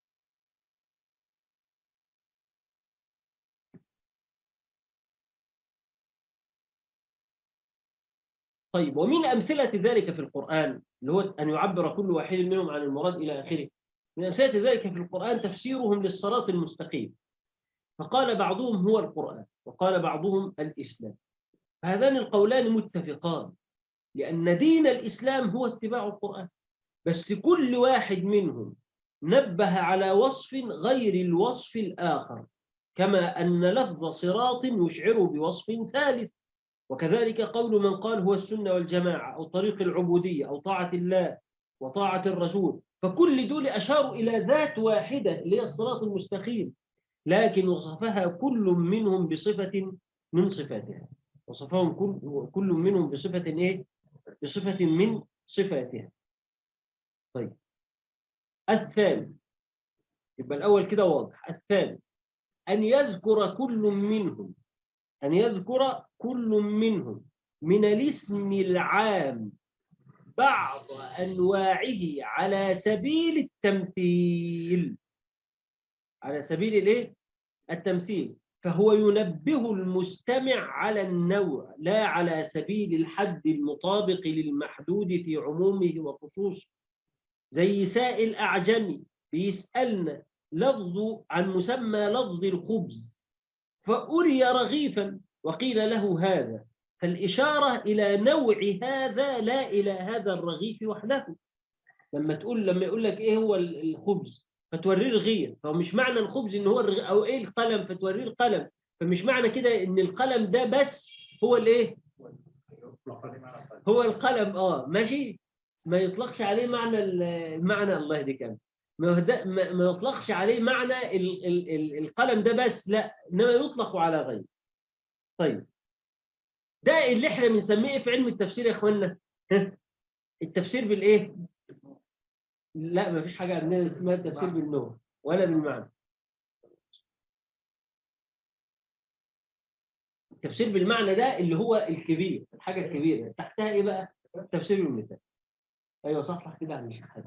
طيب ومن أمثلة ذلك في القرآن اللي هو أن يعبر كل واحد منهم عن المراد إلى آخره من أمثلة ذلك في القرآن تفسيرهم للصراط المستقيم فقال بعضهم هو القرآن وقال بعضهم الإسلام هذان القولان متفقان لأن دين الإسلام هو اتباع القرآن بس كل واحد منهم نبه على وصف غير الوصف الآخر كما أن لفظ صراط يشعر بوصف ثالث وكذلك قول من قال هو السنة والجماعة أو طريق العبودية أو طاعة الله وطاعة الرسول فكل دول أشاروا إلى ذات واحدة اللي هي الصراط المستقيم لكن وصفها كل منهم بصفة من صفاتها وصفهم كل كل منهم بصفة إيه؟ بصفة من صفاتها طيب الثاني يبقى الأول كده واضح الثاني أن يذكر كل منهم أن يذكر كل منهم من الاسم العام بعض أنواعه على سبيل التمثيل على سبيل الايه التمثيل فهو ينبه المستمع على النوع لا على سبيل الحد المطابق للمحدود في عمومه وخصوصه زي سائل أعجمي بيسألنا لفظ عن مسمى لفظ الخبز فأري رغيفا وقيل له هذا فالإشارة إلى نوع هذا لا إلى هذا الرغيف وحده لما تقول لما يقول لك إيه هو الخبز فتوريه رغيف فهو مش معنى الخبز إن هو الرغ... أو إيه القلم فتوريه القلم فمش معنى كده إن القلم ده بس هو الإيه هو القلم آه ماشي ما يطلقش عليه معنى المعنى الله دي كان ما ده- ما ما يطلقش عليه معنى ال ال ال القلم ده بس لا انما يطلق على غيره طيب ده اللي احنا بنسميه إيه في علم التفسير يا اخوانا ها؟ التفسير بالايه لا ما فيش حاجه عندنا اسمها التفسير بالنوع ولا بالمعنى التفسير بالمعنى ده اللي هو الكبير الحاجه الكبيره تحتها ايه بقى تفسير بالمثال ايوه صح صح كده يا عم الشيخ حازم.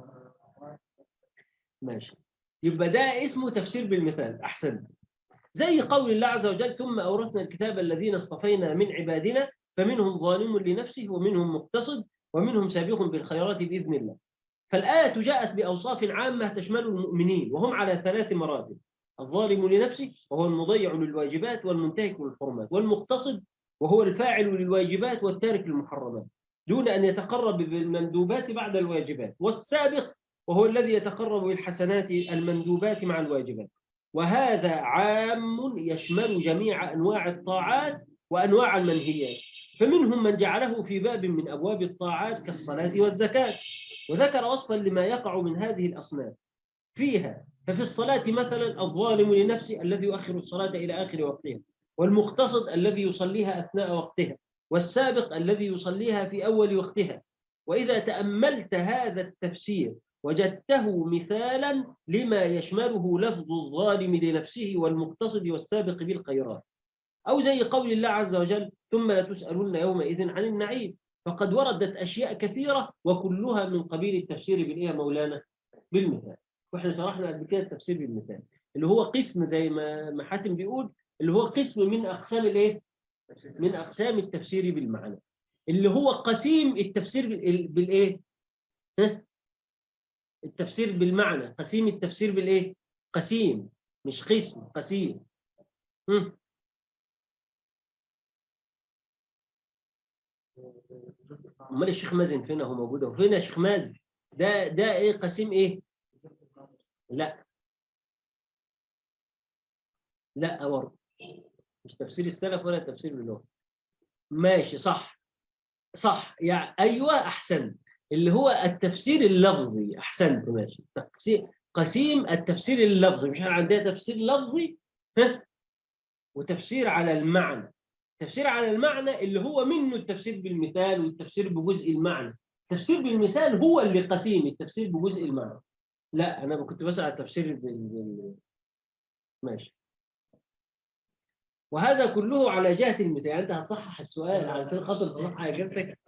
ماشي يبقى ده اسمه تفسير بالمثال احسن زي قول الله عز وجل ثم اورثنا الكتاب الذين اصطفينا من عبادنا فمنهم ظالم لنفسه ومنهم مقتصد ومنهم سابق بالخيرات باذن الله فالايه جاءت باوصاف عامه تشمل المؤمنين وهم على ثلاث مراتب الظالم لنفسه وهو المضيع للواجبات والمنتهك للحرمات والمقتصد وهو الفاعل للواجبات والتارك للمحرمات دون أن يتقرب بالمندوبات بعد الواجبات والسابق وهو الذي يتقرب بالحسنات المندوبات مع الواجبات وهذا عام يشمل جميع أنواع الطاعات وأنواع المنهيات فمنهم من جعله في باب من أبواب الطاعات كالصلاة والزكاة وذكر وصفا لما يقع من هذه الأصناف فيها ففي الصلاة مثلا الظالم لنفسه الذي يؤخر الصلاة إلى آخر وقتها والمقتصد الذي يصليها أثناء وقتها والسابق الذي يصليها في أول وقتها وإذا تأملت هذا التفسير وجدته مثالا لما يشمله لفظ الظالم لنفسه والمقتصد والسابق بالخيرات أو زي قول الله عز وجل ثم لتسألن يومئذ عن النعيم فقد وردت أشياء كثيرة وكلها من قبيل التفسير بالإيه يا مولانا بالمثال واحنا شرحنا قبل كده التفسير بالمثال اللي هو قسم زي ما ما حاتم بيقول اللي هو قسم من أقسام الإيه من أقسام التفسير بالمعنى اللي هو قسيم التفسير بال- بالإيه ها؟ التفسير بالمعنى قسيم التفسير بالإيه قسيم مش قسم قسيم هم. امال الشيخ مازن فين هو موجود اهو فين يا شيخ مازن ده ده ايه قسيم ايه لا لا برضه مش تفسير السلف ولا تفسير اللغة ماشي صح صح يعني ايوه احسن اللي هو التفسير اللفظي احسنت ماشي تقسيم قسيم التفسير اللفظي مش احنا عندنا تفسير لفظي ها وتفسير على المعنى تفسير على المعنى اللي هو منه التفسير بالمثال والتفسير بجزء المعنى التفسير بالمثال هو اللي قسيم التفسير بجزء المعنى لا انا كنت بسأل على التفسير بال... بال... ماشي وهذا كله على جهة المثال يعني انت هتصحح السؤال علشان خاطر تصحح اجابتك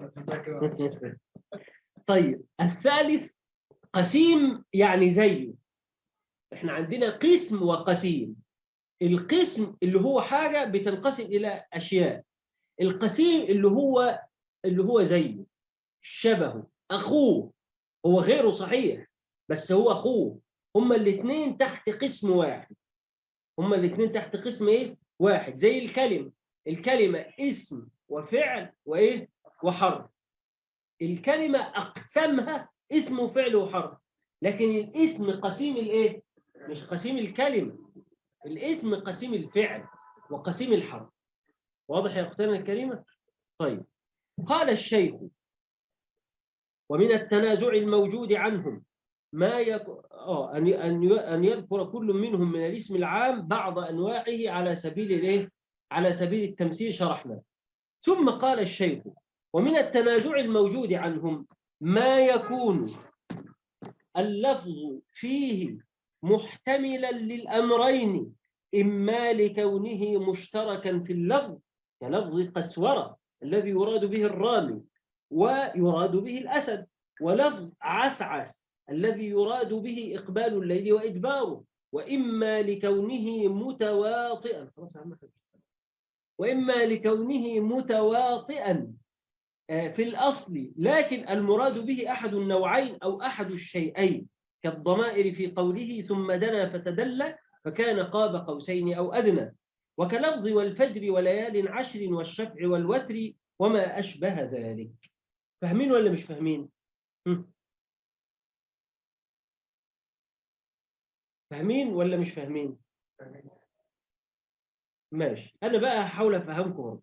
طيب الثالث قسيم يعني زيه احنا عندنا قسم وقسيم القسم اللي هو حاجة بتنقسم إلى أشياء القسيم اللي هو اللي هو زيه شبهه أخوه هو غيره صحيح بس هو أخوه هما الاثنين تحت قسم واحد هما الاثنين تحت قسم إيه؟ واحد زي الكلمة الكلمة اسم وفعل وإيه؟ وحرف الكلمة أقسمها اسم وفعل وحرف لكن الاسم قسيم الإيه؟ مش قسيم الكلمة الاسم قسيم الفعل وقسيم الحرف واضح يا أختنا الكريمة؟ طيب قال الشيخ ومن التنازع الموجود عنهم ما يك... آه أن أن أن يذكر كل منهم من الاسم العام بعض أنواعه على سبيل الإيه؟ على سبيل التمثيل شرحنا ثم قال الشيخ ومن التنازع الموجود عنهم ما يكون اللفظ فيه محتملا للأمرين إما لكونه مشتركا في اللفظ كلفظ قسورة الذي يراد به الرامي ويراد به الأسد ولفظ عسعس الذي يراد به إقبال الليل وإدباره وإما لكونه متواطئا خلاص يا عم حاج. وإما لكونه متواطئا آه، في الأصل لكن المراد به أحد النوعين أو أحد الشيئين كالضمائر في قوله ثم دنا فتدلى فكان قاب قوسين أو أدنى وكلفظ والفجر وليال عشر والشفع والوتر وما أشبه ذلك فاهمين ولا مش فاهمين؟ هم؟ فاهمين ولا مش فاهمين؟ ماشي أنا بقى هحاول أفهمكم برضه.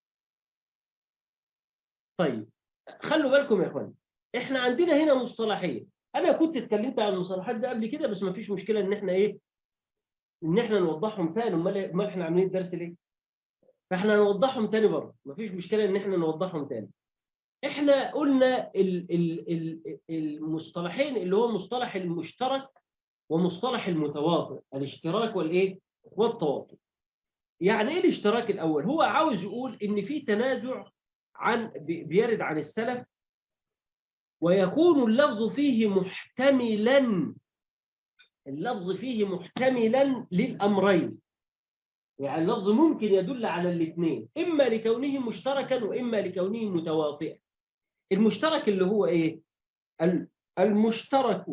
طيب خلوا بالكم يا اخوان احنا عندنا هنا مصطلحين انا كنت اتكلمت عن المصطلحات ده قبل كده بس ما فيش مشكله ان احنا ايه ان احنا نوضحهم تاني امال امال احنا عاملين الدرس ليه فاحنا نوضحهم تاني برضه ما فيش مشكله ان احنا نوضحهم تاني احنا قلنا ال ال ال المصطلحين اللي هو مصطلح المشترك ومصطلح المتواطئ الاشتراك والايه والتواطؤ يعني ايه الاشتراك الاول هو عاوز يقول ان في تنازع عن بي- بيرد عن السلف ويكون اللفظ فيه محتملا اللفظ فيه محتملا للأمرين يعني اللفظ ممكن يدل على الاثنين إما لكونه مشتركا وإما لكونه متواطئا المشترك اللي هو إيه ال- المشترك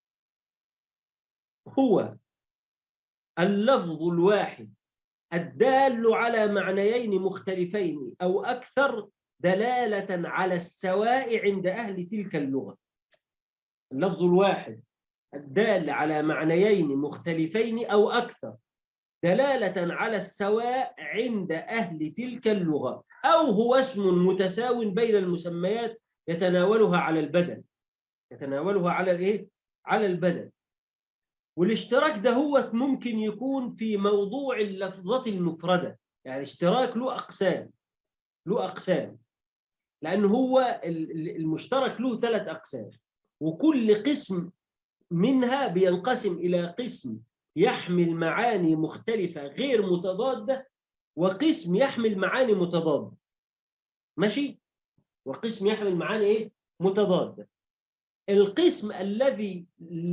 هو اللفظ الواحد الدال على معنيين مختلفين أو أكثر دلالة على السواء عند أهل تلك اللغة اللفظ الواحد الدال على معنيين مختلفين أو أكثر دلالة على السواء عند أهل تلك اللغة أو هو اسم متساو بين المسميات يتناولها على البدن يتناولها على الإيه؟ على البدن والاشتراك ده هو ممكن يكون في موضوع اللفظة المفردة يعني اشتراك له أقسام له أقسام لأن هو ال- ال- المشترك له ثلاث أقسام وكل قسم منها بينقسم إلى قسم يحمل معاني مختلفة غير متضادة وقسم يحمل معاني متضادة ماشي وقسم يحمل معاني إيه متضادة القسم الذي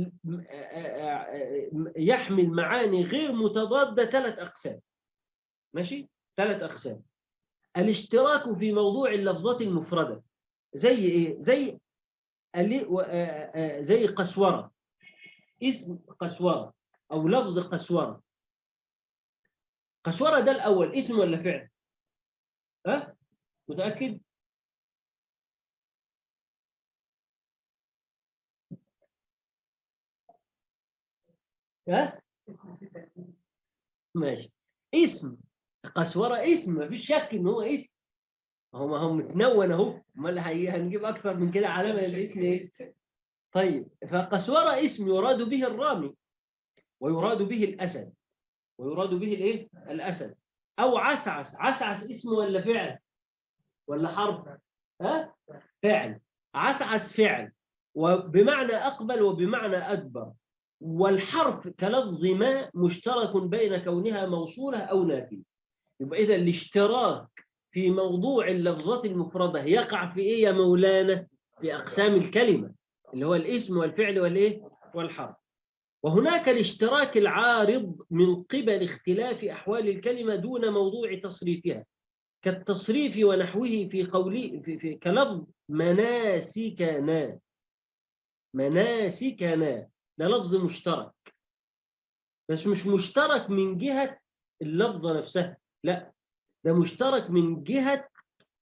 يحمل معاني غير متضادة ثلاث أقسام ماشي ثلاث أقسام الاشتراك في موضوع اللفظات المفردة زي إيه زي اللي- و- آه، آه، زي قسورة اسم قسورة أو لفظ قسورة قسورة ده الأول اسم ولا فعل ها متأكد ها ماشي اسم قسورة اسم ما فيش شك ان هو اسم هو ما هو متنون اهو امال هي- هنجيب اكثر من كده علامه الاسم ايه طيب فقسورة اسم يراد به الرامي ويراد به الاسد ويراد به الايه الاسد او عسعس عسعس اسم ولا فعل ولا حرف ها فعل عسعس فعل وبمعنى اقبل وبمعنى ادبر والحرف كلفظ ما مشترك بين كونها موصولة أو نافية يبقى إذا الاشتراك في موضوع اللفظات المفردة يقع في إيه يا مولانا في أقسام الكلمة اللي هو الاسم والفعل والإيه والحرف وهناك الاشتراك العارض من قبل اختلاف أحوال الكلمة دون موضوع تصريفها كالتصريف ونحوه في قوله في, في كلفظ مناسكنا مناسكنا ده لفظ مشترك بس مش مشترك من جهة اللفظة نفسها لا ده مشترك من جهة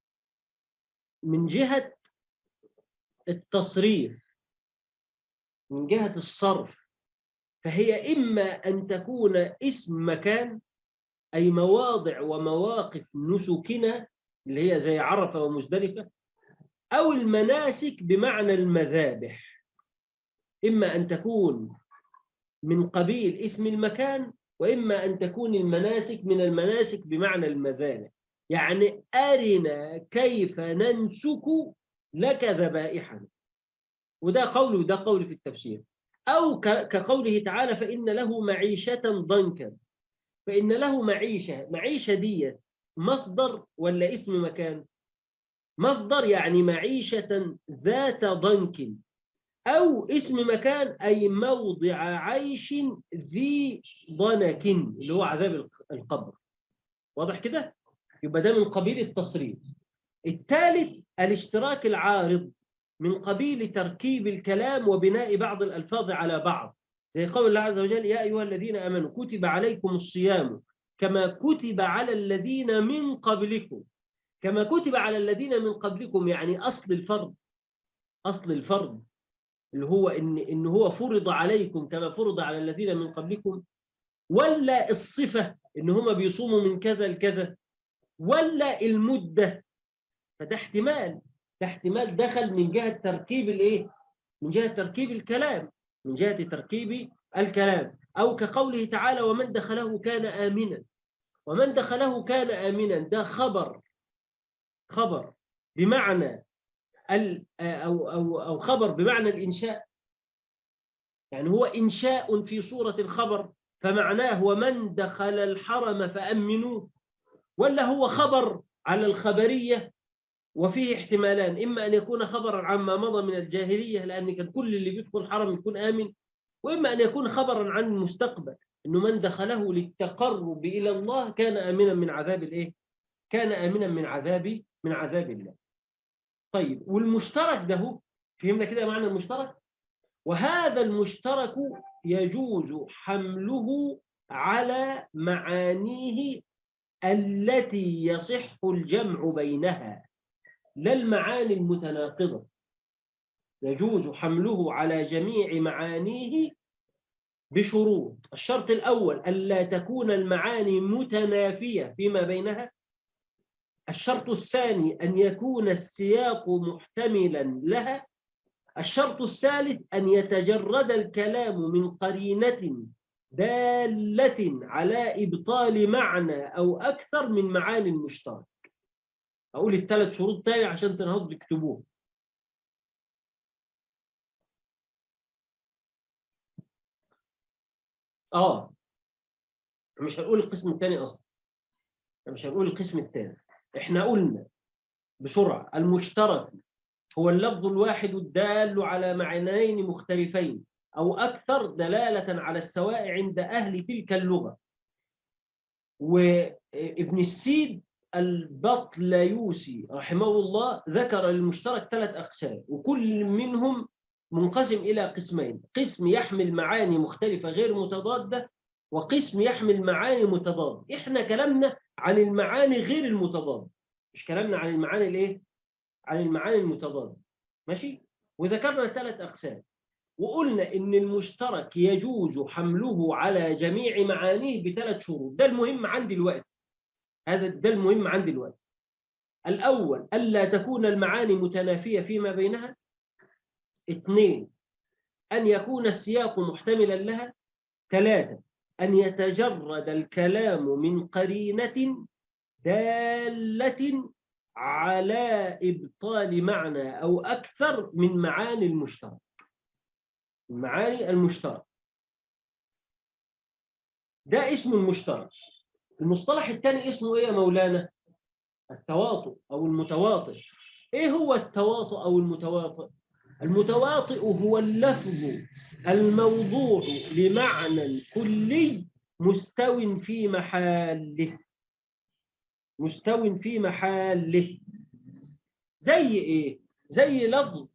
من جهة التصريف من جهة الصرف فهي إما أن تكون اسم مكان أي مواضع ومواقف نسكنا اللي هي زي عرفة ومزدلفة أو المناسك بمعنى المذابح إما أن تكون من قبيل اسم المكان وإما أن تكون المناسك من المناسك بمعنى المذابح يعني أرنا كيف ننسك لك ذبائحنا وده قول وده قول في التفسير أو ك- كقوله تعالى فإن له معيشة ضنكا فإن له معيشة معيشة دي مصدر ولا اسم مكان مصدر يعني معيشة ذات ضنك أو اسم مكان أي موضع عيش ذي ضنك اللي هو عذاب القبر واضح كده يبقى ده من قبيل التصريف الثالث الاشتراك العارض من قبيل تركيب الكلام وبناء بعض الألفاظ على بعض زي قول الله عز وجل يا أيها الذين آمنوا كتب عليكم الصيام كما كتب على الذين من قبلكم كما كتب على الذين من قبلكم يعني أصل الفرض أصل الفرض اللي هو إن, إن هو فرض عليكم كما فرض على الذين من قبلكم ولا الصفة إن هم بيصوموا من كذا لكذا ولا المدة فده احتمال ده احتمال دخل من جهة تركيب الايه من جهة تركيب الكلام من جهة تركيب الكلام أو كقوله تعالى ومن دخله كان آمنا ومن دخله كان آمنا ده خبر خبر بمعنى ال أو, أو, أو خبر بمعنى الإنشاء يعني هو إنشاء في صورة الخبر فمعناه ومن دخل الحرم فأمنوه ولا هو خبر على الخبرية وفيه احتمالان إما أن يكون خبرا عما مضى من الجاهلية لأن كان كل اللي بيدخل الحرم يكون آمن وإما أن يكون خبرا عن المستقبل أنه من دخله للتقرب إلى الله كان آمنا من عذاب الإيه؟ كان آمنا من عذاب من عذاب الله طيب والمشترك ده فهمنا كده معنى المشترك وهذا المشترك يجوز حمله على معانيه التي يصح الجمع بينها لا المعاني المتناقضة يجوز حمله على جميع معانيه بشروط الشرط الأول ألا تكون المعاني متنافية فيما بينها الشرط الثاني أن يكون السياق محتملا لها الشرط الثالث أن يتجرد الكلام من قرينة دالة على إبطال معنى أو أكثر من معاني المشترك أقول الثلاث شروط تاني عشان تنهض تكتبوه آه مش هنقول القسم الثاني أصلا مش هنقول القسم الثاني إحنا قلنا بسرعة المشترك هو اللفظ الواحد الدال على معنيين مختلفين أو أكثر دلالة على السواء عند أهل تلك اللغة وابن السيد البطليوسي رحمه الله ذكر المشترك ثلاث أقسام وكل منهم منقسم إلى قسمين قسم يحمل معاني مختلفة غير متضادة وقسم يحمل معاني متضادة إحنا كلامنا عن المعاني غير المتضادة مش كلامنا عن المعاني الإيه؟ عن المعاني المتضادة ماشي؟ وذكرنا ثلاث أقسام وقلنا إن المشترك يجوز حمله على جميع معانيه بثلاث شروط ده المهم عندي الوقت هذا ده المهم عندي الوقت الأول ألا تكون المعاني متنافية فيما بينها اثنين أن يكون السياق محتملا لها ثلاثة أن يتجرد الكلام من قرينة دالة على إبطال معنى أو أكثر من معاني المشترك معاني المشترك ده اسم المشترك المصطلح الثاني اسمه ايه يا مولانا التواطؤ او المتواطئ ايه هو التواطؤ او المتواطئ المتواطئ هو اللفظ الموضوع لمعنى كلي مستو في محله مستو في محله زي ايه زي لفظ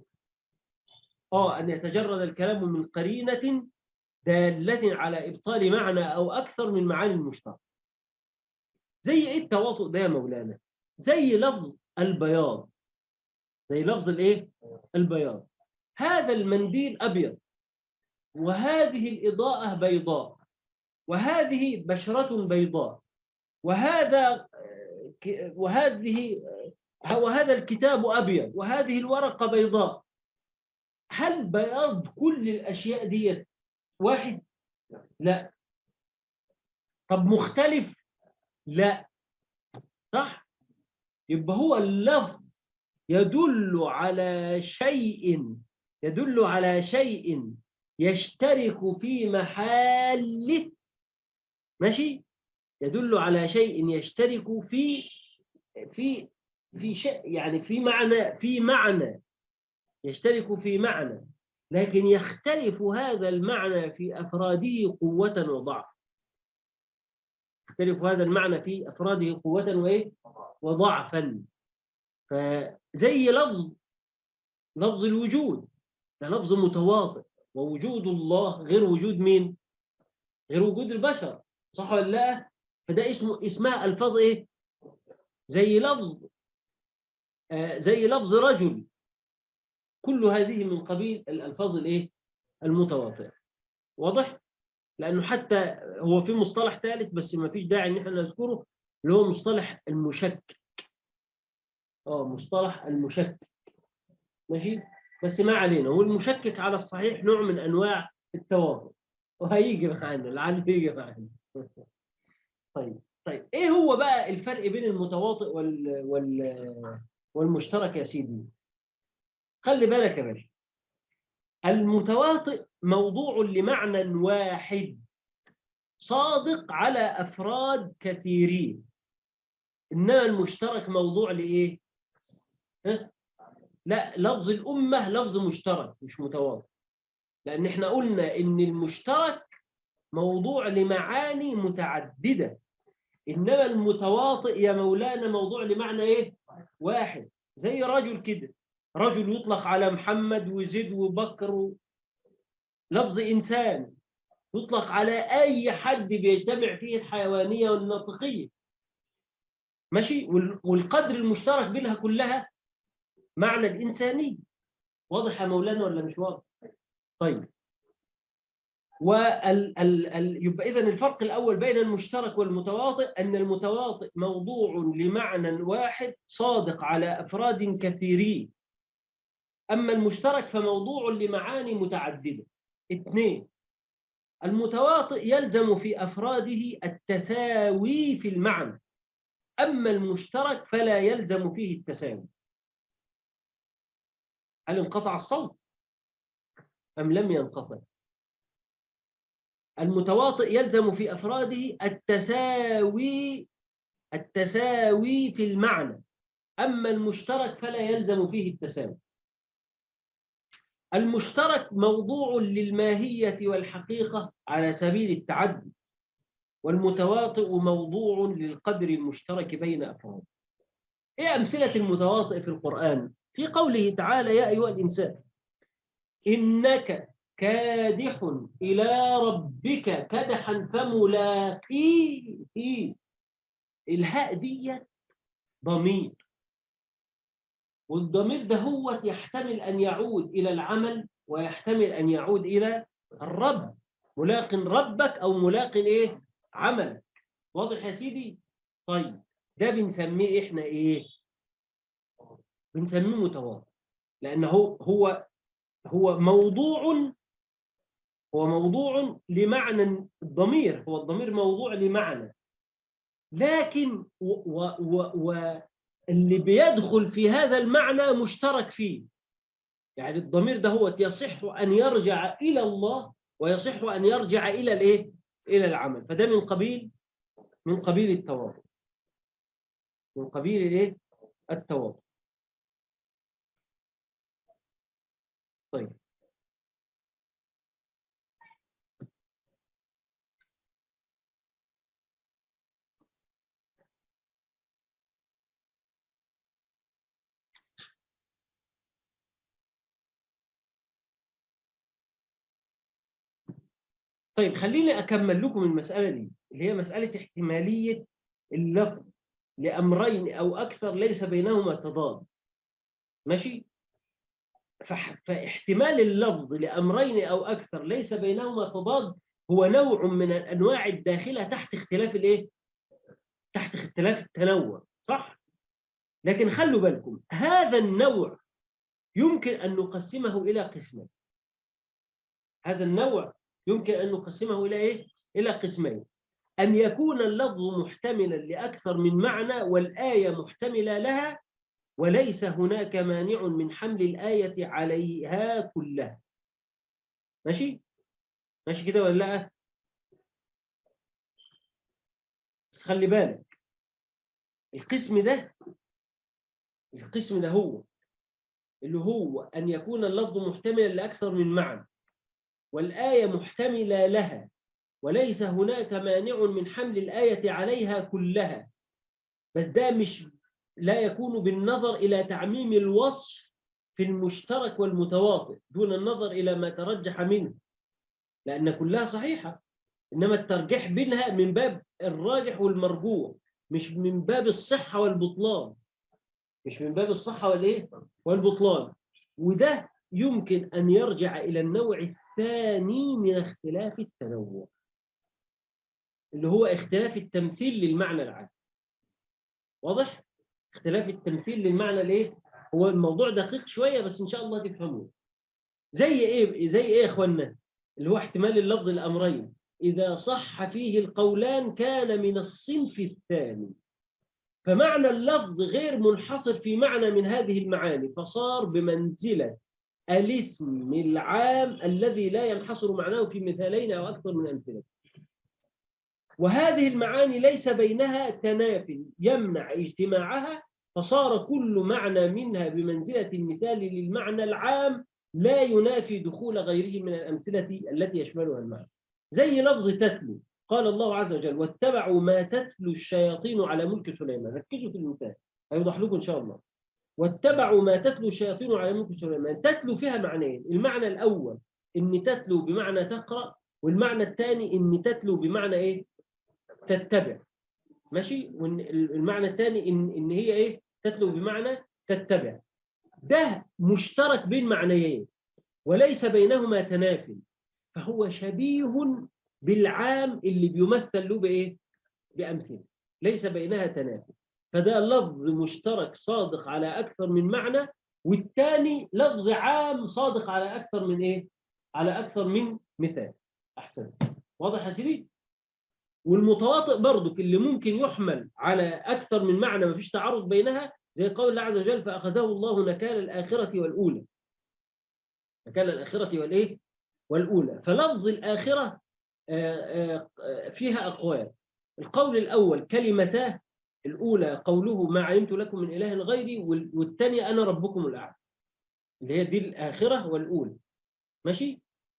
اه ان يتجرد الكلام من قرينه داله على ابطال معنى او اكثر من معاني المشترك زي ايه التواطؤ ده يا مولانا زي لفظ البياض زي لفظ الايه البياض هذا المنديل ابيض وهذه الاضاءه بيضاء وهذه بشره بيضاء وهذا وهذه وهذا الكتاب ابيض وهذه الورقه بيضاء هل بياض كل الاشياء دي واحد لا طب مختلف لا صح يبقى هو اللفظ يدل على شيء يدل على شيء يشترك في محله ماشي يدل على شيء يشترك في في في شيء يعني في معنى في معنى يشترك في معنى لكن يختلف هذا المعنى في أفراده قوة وضعف يختلف هذا المعنى في أفراده قوة وإيه؟ وضعفا فزي لفظ لفظ الوجود ده لفظ متواطئ ووجود الله غير وجود مين؟ غير وجود البشر صح ولا لا؟ فده اسمه اسمها ألفاظ إيه؟ زي لفظ آه زي لفظ رجل كل هذه من قبيل الألفاظ الإيه؟ المتواطئة واضح؟ لأنه حتى هو في مصطلح ثالث بس ما فيش داعي إن احنا نذكره اللي هو مصطلح المشكك اه مصطلح المشكك ماشي بس ما علينا والمشكك على الصحيح نوع من أنواع التواطؤ وهيجي معانا لعله يجي معانا طيب طيب ايه هو بقى الفرق بين المتواطئ وال وال والمشترك يا سيدي خلي بالك يا باشا المتواطئ موضوع لمعنى واحد صادق على أفراد كثيرين إنما المشترك موضوع لإيه؟ ها؟ لا لفظ الأمة لفظ مشترك مش متواطئ لأن احنا قلنا إن المشترك موضوع لمعاني متعددة إنما المتواطئ يا مولانا موضوع لمعنى إيه؟ واحد زي رجل كده رجل يطلق على محمد وزيد وبكر و... لفظ إنسان يطلق على أي حد بيجتمع فيه الحيوانية والناطقية ماشي وال... والقدر المشترك بينها كلها معنى الإنسانية واضح يا مولانا ولا مش واضح طيب وال ال ال يبقى إذن الفرق الأول بين المشترك والمتواطئ أن المتواطئ موضوع لمعنى واحد صادق على أفراد كثيرين أما المشترك فموضوع لمعاني متعددة اثنين المتواطئ يلزم في أفراده التساوي في المعنى أما المشترك فلا يلزم فيه التساوي هل انقطع الصوت أم لم ينقطع المتواطئ يلزم في أفراده التساوي التساوي في المعنى أما المشترك فلا يلزم فيه التساوي المشترك موضوع للماهية والحقيقة على سبيل التعدي والمتواطئ موضوع للقدر المشترك بين أفراد إيه أمثلة المتواطئ في القرآن في قوله تعالى يا أيها الإنسان إنك كادح إلى ربك كدحا فملاقيه الهاء دي ضمير والضمير ده هو يحتمل أن يعود إلى العمل ويحتمل أن يعود إلى الرب ملاق ربك أو ملاق إيه عملك واضح يا سيدي طيب ده بنسميه إحنا إيه بنسميه متواضع لأنه هو هو موضوع هو موضوع لمعنى الضمير هو الضمير موضوع لمعنى لكن و و و اللي بيدخل في هذا المعنى مشترك فيه يعني الضمير ده هو يصح أن يرجع إلى الله ويصح أن يرجع إلى الإيه؟ إلى العمل فده من قبيل من قبيل التواضع من قبيل الإيه؟ التواضع طيب طيب خليني أكمل لكم المسألة دي اللي هي مسألة احتمالية اللفظ لأمرين أو أكثر ليس بينهما تضاد ماشي فاحتمال اللفظ لأمرين أو أكثر ليس بينهما تضاد هو نوع من الأنواع الداخلة تحت اختلاف الإيه؟ تحت اختلاف التنوع صح؟ لكن خلوا بالكم هذا النوع يمكن أن نقسمه إلى قسمين هذا النوع يمكن أن نقسمه إلى إيه؟ إلى قسمين أن يكون اللفظ محتملا لأكثر من معنى والآية محتملة لها وليس هناك مانع من حمل الآية عليها كلها ماشي؟ ماشي كده ولا لا؟ بس خلي بالك القسم ده القسم ده هو اللي هو أن يكون اللفظ محتملا لأكثر من معنى والآية محتملة لها وليس هناك مانع من حمل الآية عليها كلها بس ده مش لا يكون بالنظر إلى تعميم الوصف في المشترك والمتواطئ دون النظر إلى ما ترجح منه لأن كلها صحيحة إنما الترجيح بينها من باب الراجح والمرجوح مش من باب الصحة والبطلان مش من باب الصحة والإيه والبطلان وده يمكن أن يرجع إلى النوع الثاني من اختلاف التنوع اللي هو اختلاف التمثيل للمعنى العام واضح؟ اختلاف التمثيل للمعنى الايه؟ هو الموضوع دقيق شوية بس إن شاء الله تفهموه زي إيه زي إيه يا إخوانا؟ اللي هو احتمال اللفظ الأمرين إذا صح فيه القولان كان من الصنف الثاني فمعنى اللفظ غير منحصر في معنى من هذه المعاني فصار بمنزلة الاسم العام الذي لا ينحصر معناه في مثالين أو أكثر من أمثلة وهذه المعاني ليس بينها تناف يمنع اجتماعها فصار كل معنى منها بمنزلة المثال للمعنى العام لا ينافي دخول غيره من الأمثلة التي يشملها المعنى زي لفظ تتلو قال الله عز وجل واتبعوا ما تتلو الشياطين على ملك سليمان ركزوا في المثال هيوضح لكم إن شاء الله واتبعوا ما تتلو الشياطين على ملك سليمان تتلو فيها معنيين المعنى الأول إن تتلو بمعنى تقرأ والمعنى الثاني إن تتلو بمعنى إيه تتبع ماشي والمعنى الثاني إن, إن هي إيه تتلو بمعنى تتبع ده مشترك بين معنيين وليس بينهما تنافي فهو شبيه بالعام اللي بيمثل له بإيه بأمثلة ليس بينها تنافي فده لفظ مشترك صادق على أكثر من معنى والثاني لفظ عام صادق على أكثر من إيه على أكثر من مثال أحسن واضح يا سيدي والمتواطئ برضك اللي ممكن يحمل على أكثر من معنى ما فيش تعارض بينها زي قول الله عز وجل فأخذه الله نكال الآخرة والأولى نكال الآخرة والإيه والأولى فلفظ الآخرة فيها أقوال القول الأول كلمتاه الأولى قوله ما علمت لكم من إله غيري والثانية أنا ربكم الأعلى اللي هي دي الآخرة والأولى ماشي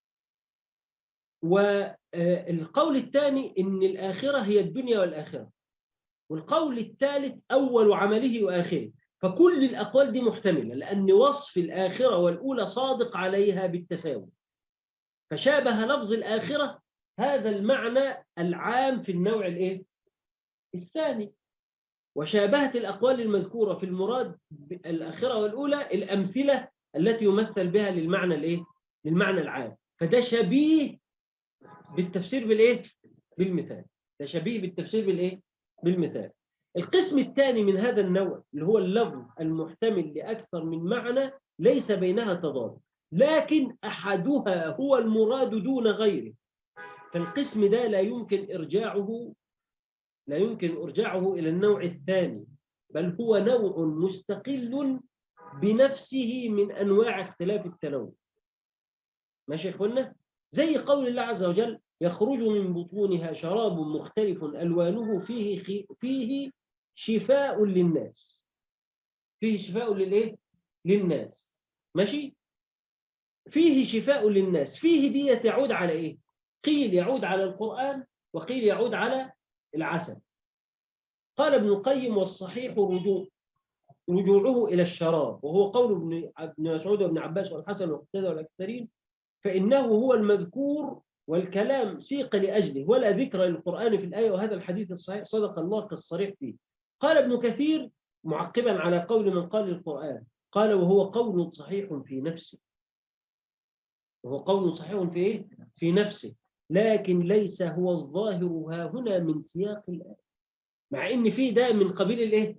والقول الثاني إن الآخرة هي الدنيا والآخرة والقول الثالث أول عمله وآخره فكل الأقوال دي محتملة لأن وصف الآخرة والأولى صادق عليها بالتساوي فشابه لفظ الآخرة هذا المعنى العام في النوع الإيه؟ الثاني وشابهت الأقوال المذكورة في المراد الآخرة والأولى الأمثلة التي يمثل بها للمعنى الإيه؟ للمعنى العام فده شبيه بالتفسير بالإيه؟ بالمثال ده شبيه بالتفسير بالإيه؟ بالمثال القسم الثاني من هذا النوع اللي هو اللفظ المحتمل لأكثر من معنى ليس بينها تضاد لكن أحدها هو المراد دون غيره فالقسم ده لا يمكن إرجاعه لا يمكن إرجاعه إلى النوع الثاني بل هو نوع مستقل بنفسه من أنواع اختلاف التنوع ماشي يا إخوانا زي قول الله عز وجل يخرج من بطونها شراب مختلف ألوانه فيه فيه شفاء للناس فيه شفاء للإيه؟ للناس ماشي فيه شفاء للناس فيه دي تعود على إيه قيل يعود على القرآن وقيل يعود على العسل قال ابن القيم والصحيح رجوع رجوعه إلى الشراب وهو قول ابن ابن مسعود وابن عباس والحسن واقتدى والأكثرين فإنه هو المذكور والكلام سيق لأجله ولا ذكر للقرآن في الآية وهذا الحديث الصحيح صدق الله الصريح فيه قال ابن كثير معقبا على قول من قال القرآن قال وهو قول صحيح في نفسه وهو قول صحيح في إيه؟ في نفسه لكن ليس هو الظاهر ها هنا من سياق الآية مع إن فيه ده من قبيل الإيه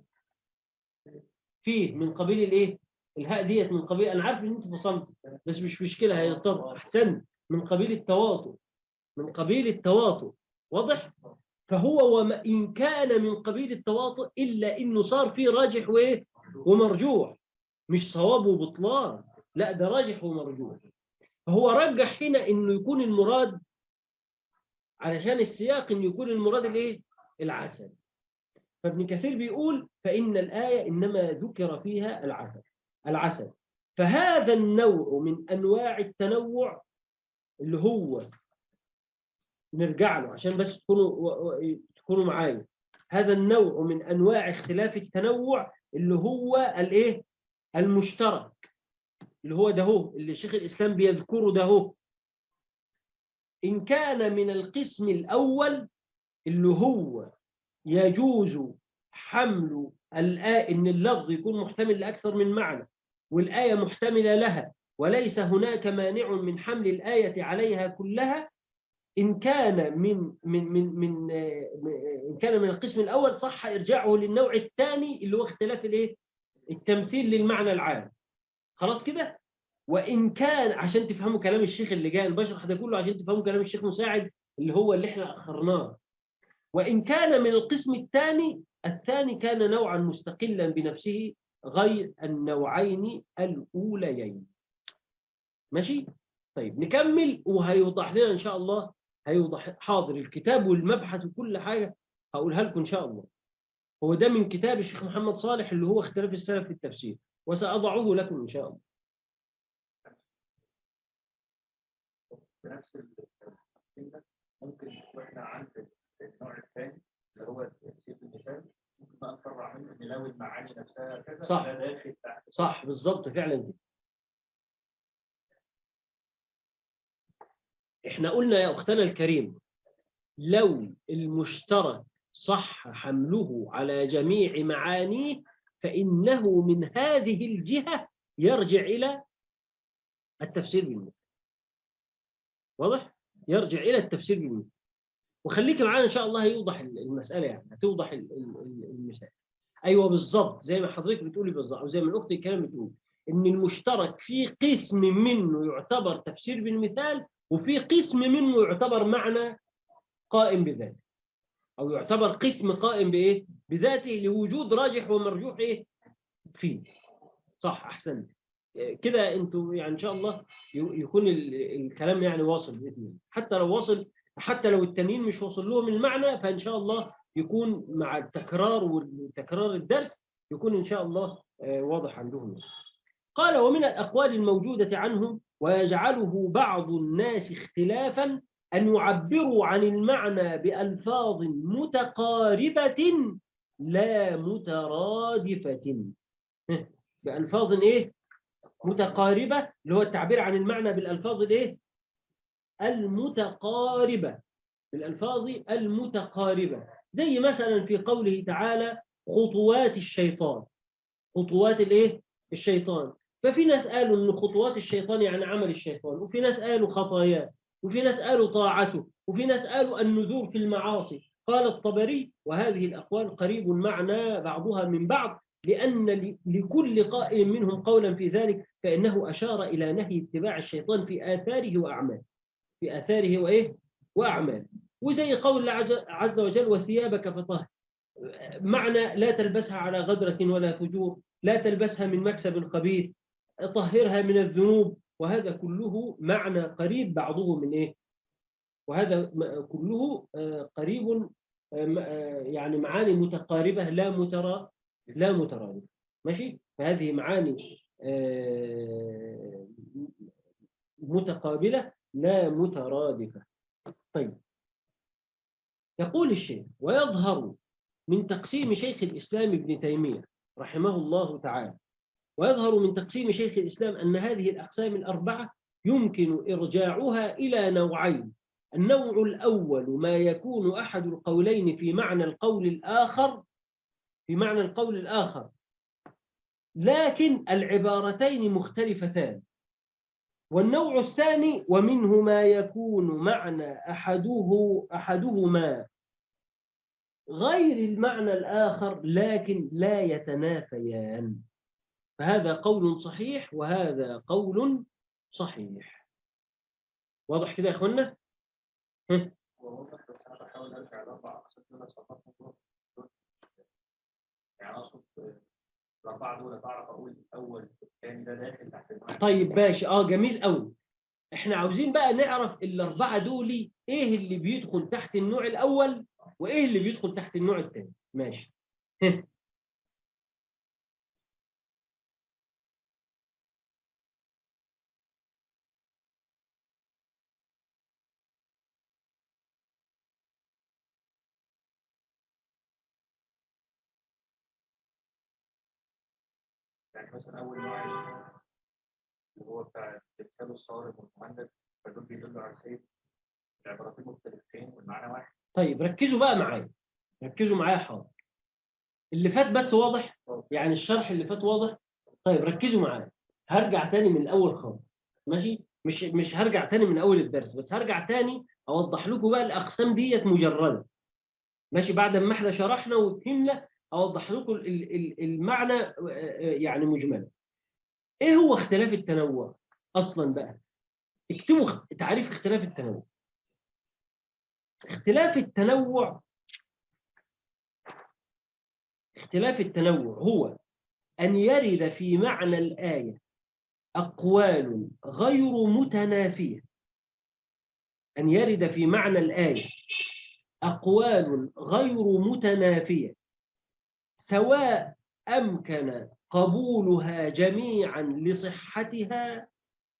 فيه من قبيل الإيه الهاء ديت من قبيل أنا عارف إن أنت فصلت بس مش مشكلة هيضطر أحسن من قبيل التواطؤ من قبيل التواطؤ واضح فهو وما إن كان من قبيل التواطؤ إلا إنه صار فيه راجح وإيه ومرجوح مش صواب وبطلان لا ده راجح ومرجوح فهو رجح هنا إنه يكون المراد علشان السياق إنه يكون المراد الإيه العسل فابن كثير بيقول فإن الآية إنما ذكر فيها العسل العسل فهذا النوع من أنواع التنوع اللي هو نرجع له عشان بس تكونوا و- و- تكونوا معايا هذا النوع من أنواع اختلاف التنوع اللي هو الإيه المشترك اللي هو ده هو اللي شيخ الإسلام بيذكره ده هو إن كان من القسم الأول اللي هو يجوز حمل الآية إن اللفظ يكون محتمل لأكثر من معنى والآية محتملة لها وليس هناك مانع من حمل الآية عليها كلها إن كان من من من من آه، إن كان من القسم الأول صح إرجاعه للنوع الثاني اللي هو اختلاف الإيه؟ التمثيل للمعنى العام خلاص كده وإن كان عشان تفهموا كلام الشيخ اللي جاي بشرح ده كله عشان تفهموا كلام الشيخ مساعد اللي هو اللي احنا أخرناه وإن كان من القسم الثاني الثاني كان نوعا مستقلا بنفسه غير النوعين الأوليين ماشي طيب نكمل وهيوضح لنا إن شاء الله هيوضح حاضر الكتاب والمبحث وكل حاجة هقولها لكم إن شاء الله هو ده من كتاب الشيخ محمد صالح اللي هو اختلاف السلف في التفسير وسأضعه لكم إن شاء الله بنفس التفصيل ده ممكن واحنا عند النوع الثاني اللي هو تفسير المثال ممكن بقى نفرع منه نلاوي المعاني نفسها كذا صح. ده داخل تحت صح بالظبط فعلا كده احنا قلنا يا اختنا الكريم لو المشترك صح حمله على جميع معانيه فإنه من هذه الجهة يرجع إلى التفسير بالمثل واضح؟ يرجع إلى التفسير بالمثل وخليك معانا إن شاء الله يوضح المسألة يعني هتوضح ال- ال- ال- المثال أيوة بالظبط زي ما حضرتك بتقولي بالظبط أو زي ما الأخت الكلام بتقول إن المشترك في قسم منه يعتبر تفسير بالمثال وفي قسم منه يعتبر معنى قائم بذاته أو يعتبر قسم قائم بإيه؟ بذاته لوجود راجح ومرجوح إيه؟ فيه صح أحسن كده أنتوا يعني إن شاء الله ي- يكون ال- الكلام يعني واصل بإذن الله حتى لو وصل حتى لو التانيين مش واصل لهم المعنى فإن شاء الله يكون مع التكرار وتكرار الدرس يكون إن شاء الله آه، واضح عندهم قال ومن الأقوال الموجودة عنهم ويجعله بعض الناس اختلافا أن يعبروا عن المعنى بألفاظ متقاربة لا مترادفة بألفاظ إيه؟ متقاربة اللي هو التعبير عن المعنى بالألفاظ الإيه؟ المتقاربة بالألفاظ المتقاربة زي مثلا في قوله تعالى خطوات الشيطان خطوات الإيه؟ الشيطان ففي ناس قالوا ان خطوات الشيطان يعني عمل الشيطان وفي ناس قالوا خطاياه وفي ناس قالوا طاعته وفي ناس قالوا النذور في المعاصي قال الطبري وهذه الأقوال قريب معنى بعضها من بعض لأن ل- لكل قائل منهم قولا في ذلك فإنه أشار إلى نهي اتباع الشيطان في آثاره وأعماله في آثاره وإيه وأعماله وزي قول الله عز- عز وجل وثيابك فطهر معنى لا تلبسها على غدرة ولا فجور لا تلبسها من مكسب خبيث طهرها من الذنوب وهذا كله معنى قريب بعضه من إيه وهذا م- كله آه، قريب آه، م- آه، يعني معاني متقاربة لا مترا لا مترادفة ماشي فهذه معاني آه، متقابلة لا مترادفة طيب يقول الشيخ ويظهر من تقسيم شيخ الإسلام ابن تيمية رحمه الله تعالى ويظهر من تقسيم شيخ الإسلام أن هذه الأقسام الأربعة يمكن إرجاعها إلى نوعين النوع الأول ما يكون أحد القولين في معنى القول الآخر في معنى القول الآخر لكن العبارتين مختلفتان والنوع الثاني ومنه ما يكون معنى أحده أحدهما غير المعنى الآخر لكن لا يتنافيان فهذا قول صحيح وهذا قول صحيح واضح كده يا اخوانا هم؟ بقول لك بس انا بحاول ارجع لاربع اقسام دول صفاتهم دول دول- يعني اقصد الاربعه دول بعرف اقول الاول الثاني ده داخل تحت المعنى طيب ماشي اه جميل قوي احنا عاوزين بقى نعرف الاربعه دول ايه اللي بيدخل تحت النوع الاول وايه اللي بيدخل تحت النوع الثاني ماشي يعني مثلا اول نوع اللي هو بتاع التمثال الصارم والمهند فدول بيدلوا على السيف العبارتين مختلفتين والمعنى واحد طيب ركزوا بقى معايا ركزوا معايا حاضر اللي فات بس واضح يعني الشرح اللي فات واضح طيب ركزوا معايا هرجع تاني من الاول خالص ماشي مش مش هرجع تاني من اول الدرس بس هرجع تاني اوضح لكم بقى الاقسام ديت مجرده ماشي بعد ما احنا شرحنا وفهمنا اوضح لكم ال- ال- المعنى آه، آه، يعني مجملا ايه هو اختلاف التنوع اصلا بقى اكتبوا اخ- تعريف اختلاف التنوع اختلاف التنوع اختلاف التنوع هو أن يرد في معنى الآية أقوال غير متنافية أن يرد في معنى الآية أقوال غير متنافية سواء أمكن قبولها جميعا لصحتها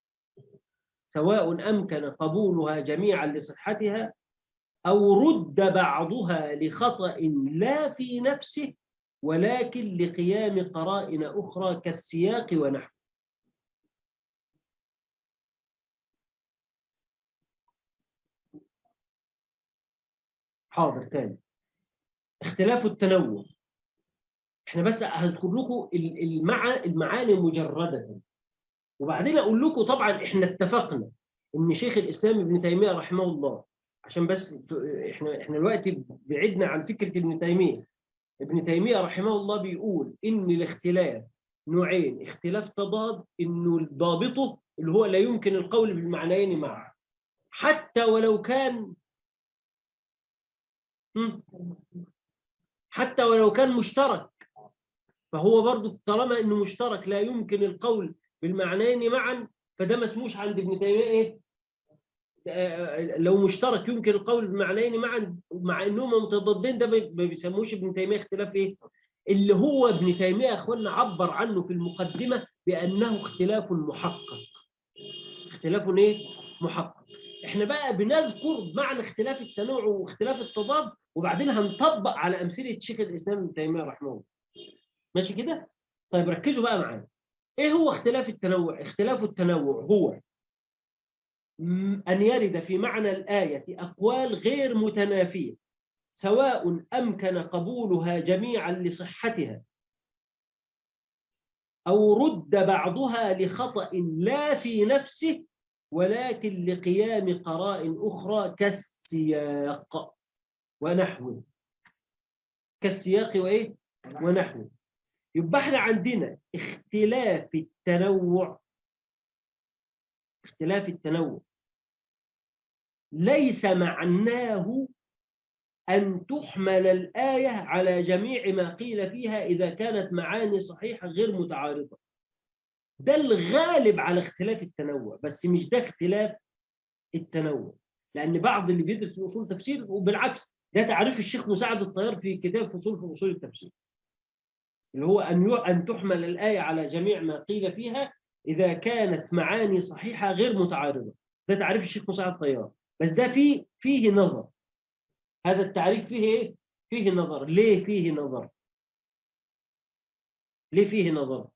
سواء أمكن قبولها جميعا لصحتها أو رد بعضها لخطأ لا في نفسه ولكن لقيام قرائن أخرى كالسياق ونحو حاضر تاني اختلاف التنوع احنا بس هذكر لكم ال- المع... المعاني مجردة وبعدين اقول لكم طبعا احنا اتفقنا ان شيخ الاسلام ابن تيمية رحمه الله عشان بس ت- احنا احنا دلوقتي بعدنا عن فكرة ابن تيمية ابن تيمية رحمه الله بيقول ان الاختلاف نوعين اختلاف تضاد انه ضابطه اللي هو لا يمكن القول بالمعنيين معا حتى ولو كان هم؟ حتى ولو كان مشترك فهو برضو طالما انه مشترك لا يمكن القول بالمعنيين معا فده ما اسموش عند ابن تيمية ايه آه، لو مشترك يمكن القول بالمعنيين معا مع انهم متضادين ده ما ما بيسموش ابن تيمية اختلاف ايه اللي هو ابن تيمية يا اخوانا عبر عنه في المقدمة بانه اختلاف محقق اختلاف ايه محقق احنا بقى بنذكر معنى اختلاف التنوع واختلاف التضاد وبعدين هنطبق على امثله شيخ الاسلام ابن تيميه رحمه الله ماشي كده طيب ركزوا بقى معايا ايه هو اختلاف التنوع اختلاف التنوع هو م- ان يرد في معنى الايه اقوال غير متنافيه سواء امكن قبولها جميعا لصحتها او رد بعضها لخطا لا في نفسه ولكن لقيام قرائن اخرى كالسياق ونحوه كالسياق وايه ونحوه يبقى احنا عندنا اختلاف التنوع اختلاف التنوع ليس معناه أن تحمل الآية على جميع ما قيل فيها إذا كانت معاني صحيحة غير متعارضة ده الغالب على اختلاف التنوع بس مش ده اختلاف التنوع لأن بعض اللي بيدرس في أصول تفسير وبالعكس ده تعريف الشيخ مساعد الطيار في كتاب فصول في أصول التفسير اللي هو أن يو- أن تحمل الآية على جميع ما قيل فيها إذا كانت معاني صحيحة غير متعارضة ده تعريف الشيخ مساعد الطيار بس ده فيه فيه نظر هذا التعريف فيه ايه؟ فيه نظر ليه فيه نظر ليه فيه نظر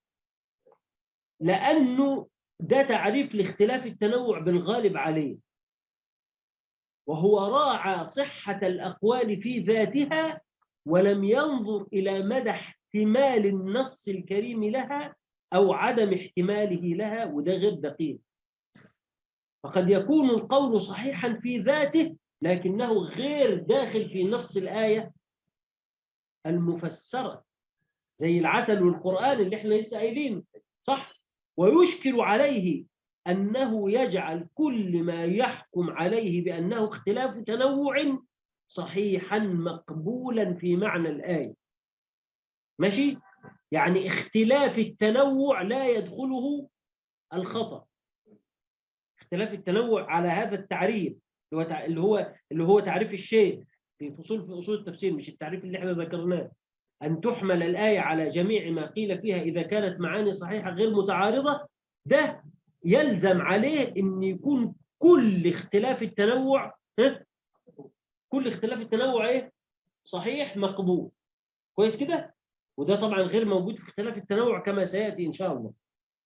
لأنه ده تعريف لاختلاف التنوع بالغالب عليه وهو راعى صحة الأقوال في ذاتها ولم ينظر إلى مدى احتمال النص الكريم لها أو عدم احتماله لها وده غير دقيق فقد يكون القول صحيحا في ذاته لكنه غير داخل في نص الآية المفسرة زي العسل والقرآن اللي احنا لسه قايلينه صح ويشكل عليه أنه يجعل كل ما يحكم عليه بأنه اختلاف تنوع صحيحا مقبولا في معنى الآية ماشي يعني اختلاف التنوع لا يدخله الخطأ اختلاف التنوع على هذا التعريف اللي هو تع- اللي هو اللي هو تعريف الشيء في فصول في اصول التفسير مش التعريف اللي احنا ذكرناه ان تحمل الايه على جميع ما قيل فيها اذا كانت معاني صحيحه غير متعارضه ده يلزم عليه ان يكون كل اختلاف التنوع ها؟ كل اختلاف التنوع ايه صحيح مقبول كويس كده وده طبعا غير موجود في اختلاف التنوع كما سياتي ان شاء الله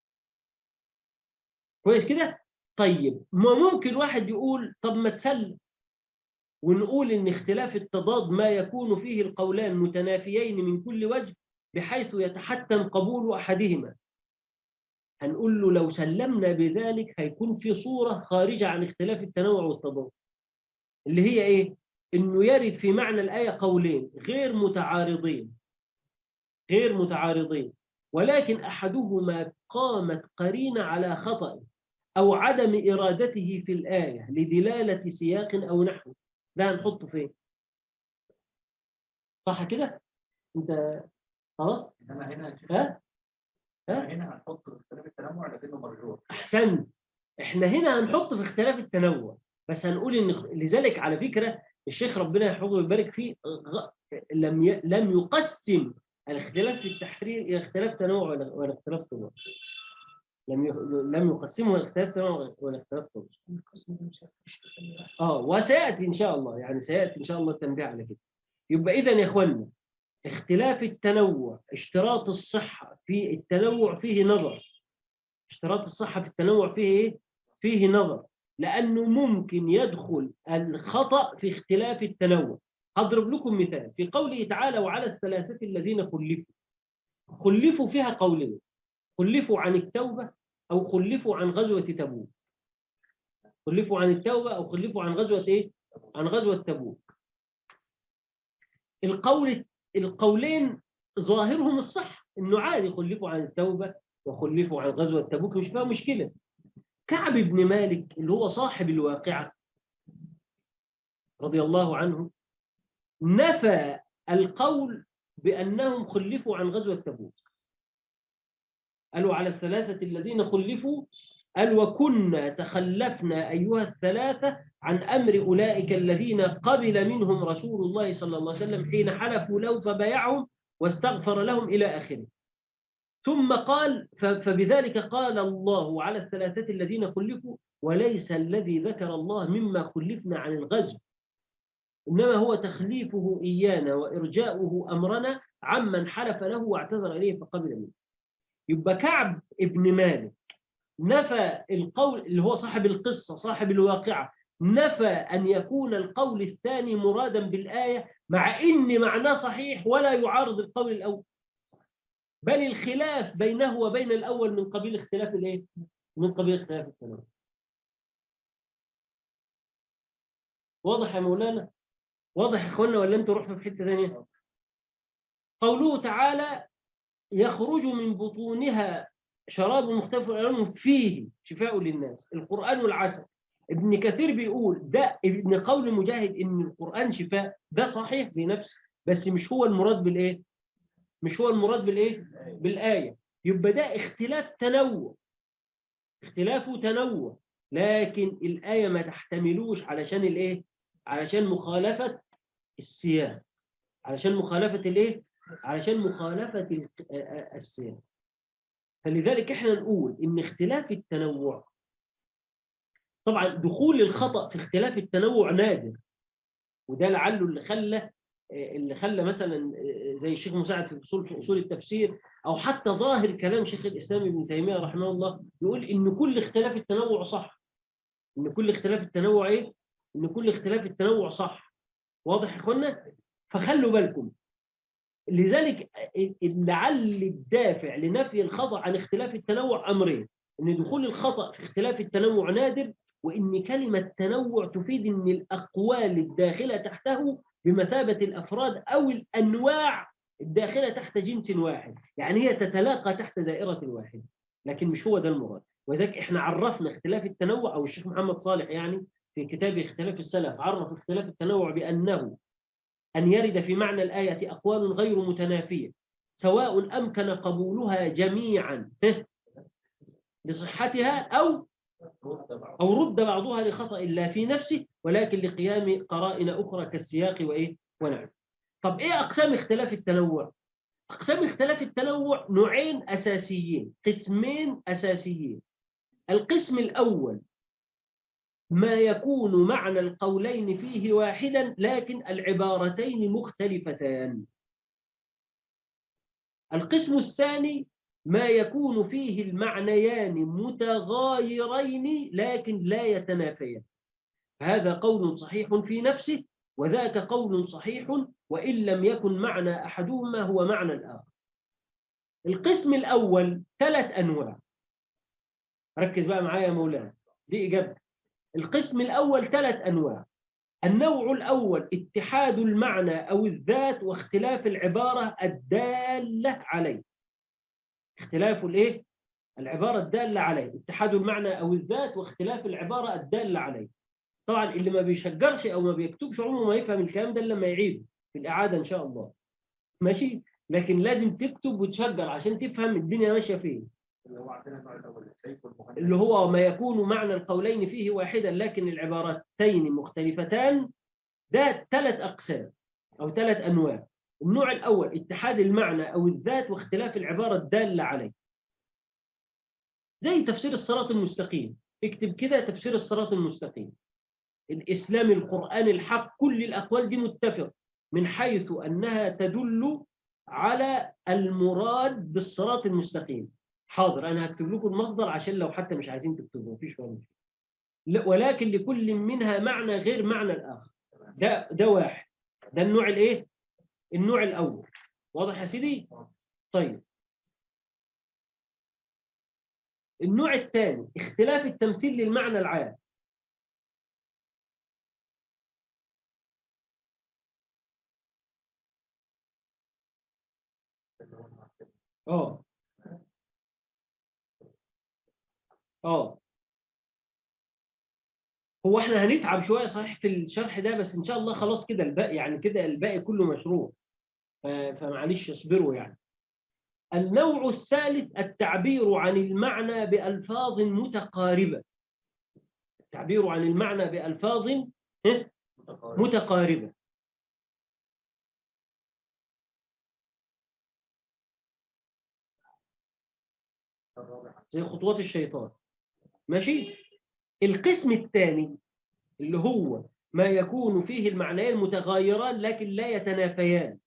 كويس كده طيب ما ممكن واحد يقول طب ما تسلم ونقول ان اختلاف التضاد ما يكون فيه القولان متنافيين من كل وجه بحيث يتحتم قبول احدهما هنقول له لو سلمنا بذلك هيكون في صورة خارجة عن اختلاف التنوع والتضاد اللي هي ايه انه يرد في معنى الآية قولين غير متعارضين غير متعارضين ولكن أحدهما قامت قرينة على خطأ أو عدم إرادته في الآية لدلالة سياق أو نحو ده هنحطه فين صح كده انت خلاص انما هنا ها ها هنا هنحط اختلاف التنوع لكنه مرجوح احسنت احنا هنا هنحط في اختلاف التنوع بس هنقول ان لذلك على فكره الشيخ ربنا يحفظه ويبارك فيه غ- لم ي... لم يقسم الاختلاف في التحرير الى اختلاف تنوع ولا ولا اختلاف تنوع لم ي... لم يقسمه الى اختلاف تنوع ولا اختلاف تنوع اه وسياتي ان شاء الله يعني سياتي ان شاء الله التنبيه على كده يبقى اذا يا اخوانا اختلاف التنوع اشتراط الصحه في التنوع فيه نظر اشتراط الصحة في التنوع فيه ايه؟ فيه نظر لأنه ممكن يدخل الخطأ في اختلاف التنوع هضرب لكم مثال في قوله تعالى وعلى الثلاثة الذين خلفوا خلفوا فيها قولين خلفوا عن التوبة أو خلفوا عن غزوة تبوك خلفوا عن التوبة أو خلفوا عن غزوة إيه؟ عن غزوة تبوك القول القولين ظاهرهم الصح إنه عادي خلفوا عن التوبة وخلفوا عن غزوة تبوك مش فيها مشكلة كعب بن مالك اللي هو صاحب الواقعة رضي الله عنه نفى القول بأنهم خلفوا عن غزوة تبوك قالوا على الثلاثة الذين خلفوا قال وكنا تخلفنا أيها الثلاثة عن أمر أولئك الذين قبل منهم رسول الله صلى الله عليه وسلم حين حلفوا له فبايعهم واستغفر لهم إلى آخره ثم قال ف- فبذلك قال الله على الثلاثة الذين خلفوا وليس الذي ذكر الله مما خلفنا عن الغزو إنما هو تخليفه إيانا وإرجاؤه أمرنا عمن حلف له واعتذر إليه فقبل منه يبقى كعب ابن مالك نفى القول اللي هو صاحب القصة صاحب الواقعة نفى أن يكون القول الثاني مرادا بالآية مع إن معناه صحيح ولا يعارض القول الأول بل الخلاف بينه وبين الأول من قبيل اختلاف الإيه؟ من قبيل اختلاف التنوع واضح يا مولانا واضح يا اخوانا ولا انتوا رحتوا في حته ثانيه قوله تعالى يخرج من بطونها شراب مختلف الالوان فيه شفاء للناس القران والعسل ابن كثير بيقول ده ابن قول مجاهد ان القران شفاء ده صحيح بنفسه بس مش هو المراد بالايه مش هو المراد بالايه بالايه يبقى ده اختلاف تنوع اختلافه تنوع لكن الايه ما تحتملوش علشان الايه علشان مخالفه السياق علشان مخالفه الايه علشان مخالفه ال- السياق فلذلك احنا نقول ان اختلاف التنوع طبعا دخول الخطأ في اختلاف التنوع نادر وده لعله اللي خلى اللي خلى مثلا زي الشيخ مساعد في اصول في اصول التفسير او حتى ظاهر كلام شيخ الاسلام ابن تيميه رحمه الله يقول ان كل اختلاف التنوع صح ان كل اختلاف التنوع ايه ان كل اختلاف التنوع صح واضح يا اخوانا فخلوا بالكم لذلك لعل الدافع لنفي الخطأ عن اختلاف التنوع امرين ان دخول الخطأ في اختلاف التنوع نادر وان كلمه تنوع تفيد ان الاقوال الداخله تحته بمثابه الافراد او الانواع الداخله تحت جنس واحد يعني هي تتلاقى تحت دائره واحده لكن مش هو ده المراد وذلك احنا عرفنا اختلاف التنوع او الشيخ محمد صالح يعني في كتاب اختلاف السلف عرف اختلاف التنوع بانه ان يرد في معنى الايه اقوال غير متنافيه سواء امكن قبولها جميعا لصحتها او او رد بعضها لخطا لا في نفسه ولكن لقيام قرائن اخرى كالسياق وايه ونحو طب ايه اقسام اختلاف التنوع اقسام اختلاف التنوع نوعين اساسيين قسمين اساسيين القسم الأول ما يكون معنى القولين فيه واحدا لكن العبارتين مختلفتان القسم الثاني ما يكون فيه المعنيان متغايرين لكن لا يتنافيان هذا قول صحيح في نفسه وذاك قول صحيح وإن لم يكن معنى أحدهما هو معنى الآخر القسم الأول ثلاث أنواع ركز بقى معايا يا مولانا دي إجابة القسم الأول ثلاث أنواع النوع الأول اتحاد المعنى أو الذات واختلاف العبارة الدالة عليه اختلاف الايه العبارة الدالة عليه اتحاد المعنى أو الذات واختلاف العبارة الدالة عليه طبعا اللي ما بيشجرش أو ما بيكتبش عمره ما يفهم الكلام ده لما يعيده في الإعادة إن شاء الله ماشي لكن لازم تكتب وتشجر عشان تفهم الدنيا ماشية فين اللي هو عندنا النوع الاول السيف والمهندس اللي هو ما يكون معنى القولين فيه واحدا لكن العبارتين مختلفتان ده ثلاث أقسام أو ثلاث أنواع النوع الأول اتحاد المعنى أو الذات واختلاف العبارة الدالة عليه زي تفسير الصراط المستقيم اكتب كده تفسير الصراط المستقيم الإسلام القرآن الحق كل الأقوال دي متفق من حيث أنها تدل على المراد بالصراط المستقيم حاضر أنا هكتب لكم المصدر عشان لو حتى مش عايزين تكتبوا مفيش ولا مشكلة لا، ولكن لكل منها معنى غير معنى الآخر ده ده واحد ده النوع الايه النوع الأول واضح يا سيدي طيب النوع الثاني اختلاف التمثيل للمعنى العام اه اه هو احنا هنتعب شويه صحيح في الشرح ده بس ان شاء الله خلاص كده الباقي يعني كده الباقي كله مشروع ف- فمعلش اصبروا يعني النوع الثالث التعبير عن المعنى بألفاظ متقاربة التعبير عن المعنى بألفاظ ها، متقاربة زي خطوات الشيطان ماشي القسم الثاني اللي هو ما يكون فيه المعنيان متغايران لكن لا يتنافيان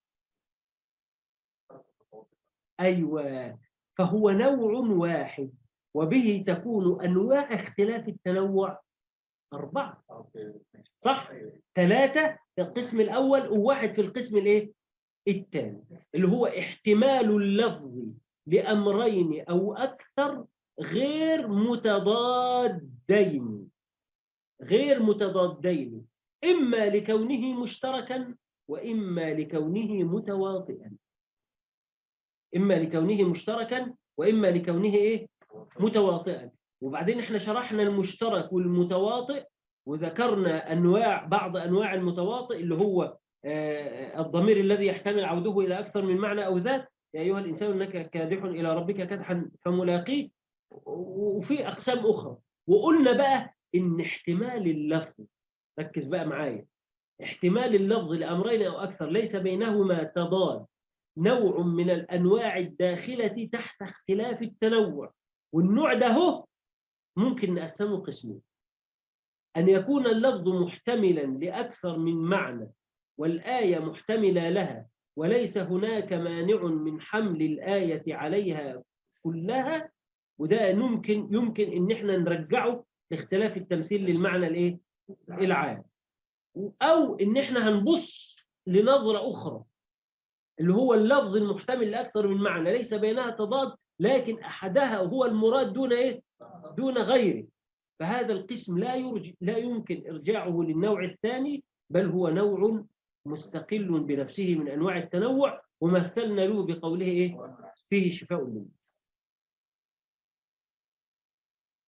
أيوة فهو نوع واحد وبه تكون أنواع اختلاف التنوع أربعة صح ثلاثة في القسم الأول وواحد في القسم الإيه الثاني اللي هو احتمال اللفظ لأمرين أو أكثر غير متضادين غير متضادين إما لكونه مشتركا وإما لكونه متواطئا إما لكونه مشتركا وإما لكونه إيه متواطئا وبعدين إحنا شرحنا المشترك والمتواطئ وذكرنا أنواع بعض أنواع المتواطئ اللي هو آه، الضمير الذي يحتمل عوده إلى أكثر من معنى أو ذات يا أيها الإنسان إنك كادح إلى ربك كدحا فملاقيه وفي أقسام أخرى وقلنا بقى إن احتمال اللفظ ركز بقى معايا احتمال اللفظ لأمرين أو أكثر ليس بينهما تضاد نوع من الأنواع الداخلة تحت اختلاف التنوع والنوع ده هو ممكن نقسمه قسمين أن يكون اللفظ محتملا لأكثر من معنى والآية محتملة لها وليس هناك مانع من حمل الآية عليها كلها وده يمكن يمكن ان احنا نرجعه لاختلاف التمثيل للمعنى الايه العام او ان احنا هنبص لنظرة اخرى اللي هو اللفظ المحتمل لاكثر من معنى ليس بينها تضاد لكن احدها هو المراد دون ايه دون غيره فهذا القسم لا يرج... لا يمكن ارجاعه للنوع الثاني بل هو نوع مستقل بنفسه من انواع التنوع ومثلنا له بقوله ايه فيه شفاء للناس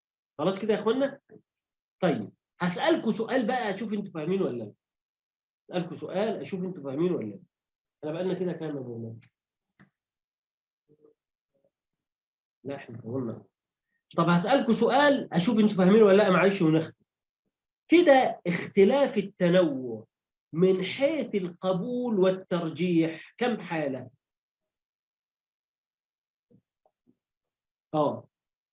خلاص كده يا اخوانا طيب هسألكوا سؤال بقى اشوف انتوا فاهمين ولا لا اسألكوا سؤال اشوف انتوا فاهمين ولا لا انا بقالنا كده كام يا مولانا لا احنا قلنا طب هسألكوا سؤال اشوف انتوا فاهمين ولا لا معلش ونختم كده اختلاف التنوع من حيث القبول والترجيح كم حالة اه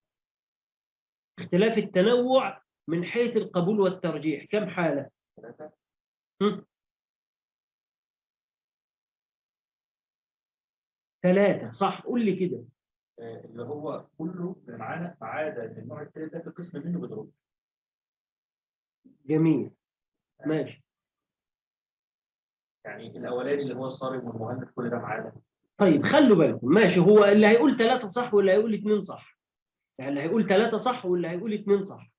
اختلاف التنوع من حيث القبول والترجيح كم حالة ثلاثة هم؟ ثلاثة صح قول لي كده آه، اللي هو كله اللي معانا ما عدا إن النوع الثالث ده في قسم منه بيضرب جميل ماشي يعني الاولاني اللي هو الصارم والمهند كل ده معانا طيب خلوا بالكم ماشي هو اللي هيقول ثلاثة صح واللي هيقول اثنين صح يعني اللي هيقول ثلاثة صح واللي هيقول اثنين صح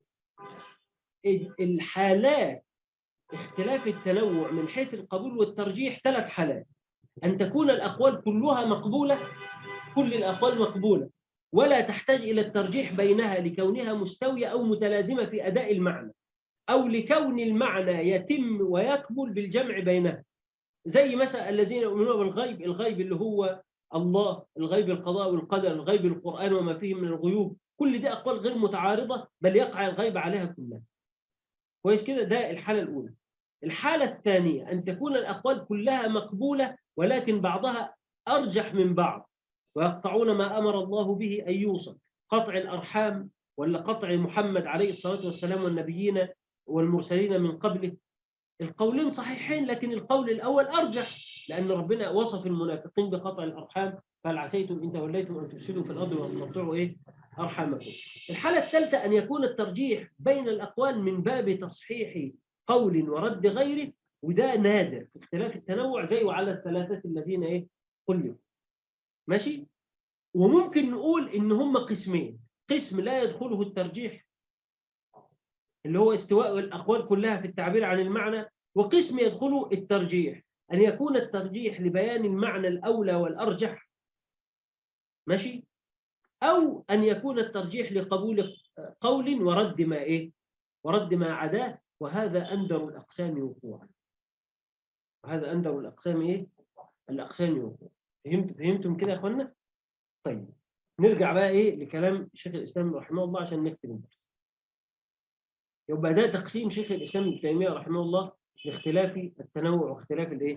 ال- الحالات اختلاف التنوع من حيث القبول والترجيح ثلاث حالات أن تكون الأقوال كلها مقبولة كل الأقوال مقبولة ولا تحتاج إلى الترجيح بينها لكونها مستوية أو متلازمة في أداء المعنى أو لكون المعنى يتم ويكمل بالجمع بينها زي مثلا الذين يؤمنون بالغيب الغيب اللي هو الله الغيب القضاء والقدر الغيب القرآن وما فيه من الغيوب كل دي أقوال غير متعارضة بل يقع الغيب عليها كلها كويس كده ده الحالة الأولى الحالة الثانية أن تكون الأقوال كلها مقبولة ولكن بعضها أرجح من بعض ويقطعون ما أمر الله به أن يوصل قطع الأرحام ولا قطع محمد عليه الصلاة والسلام والنبيين والمرسلين من قبله القولين صحيحين لكن القول الأول أرجح لأن ربنا وصف المنافقين بقطع الأرحام فهل عسيتم إن توليتم أن تفسدوا في الأرض وتقطعوا إيه أرحامكم الحالة الثالثة أن يكون الترجيح بين الأقوال من باب تصحيح قول ورد غيره وده نادر في اختلاف التنوع زي على الثلاثة الذين إيه قلوا ماشي وممكن نقول إن هم قسمين قسم لا يدخله الترجيح اللي هو استواء الأقوال كلها في التعبير عن المعنى وقسم يدخله الترجيح أن يكون الترجيح لبيان المعنى الأولى والأرجح ماشي أو أن يكون الترجيح لقبول قول ورد ما إيه ورد ما عداه وهذا أندر الأقسام وقوعا وهذا أندر الأقسام إيه الأقسام وقوعا فهمت فهمتم كده يا أخوانا طيب نرجع بقى إيه لكلام شيخ الإسلام رحمه الله عشان نختم الدرس يبقى ده تقسيم شيخ الإسلام ابن تيمية رحمه الله لاختلاف التنوع واختلاف الإيه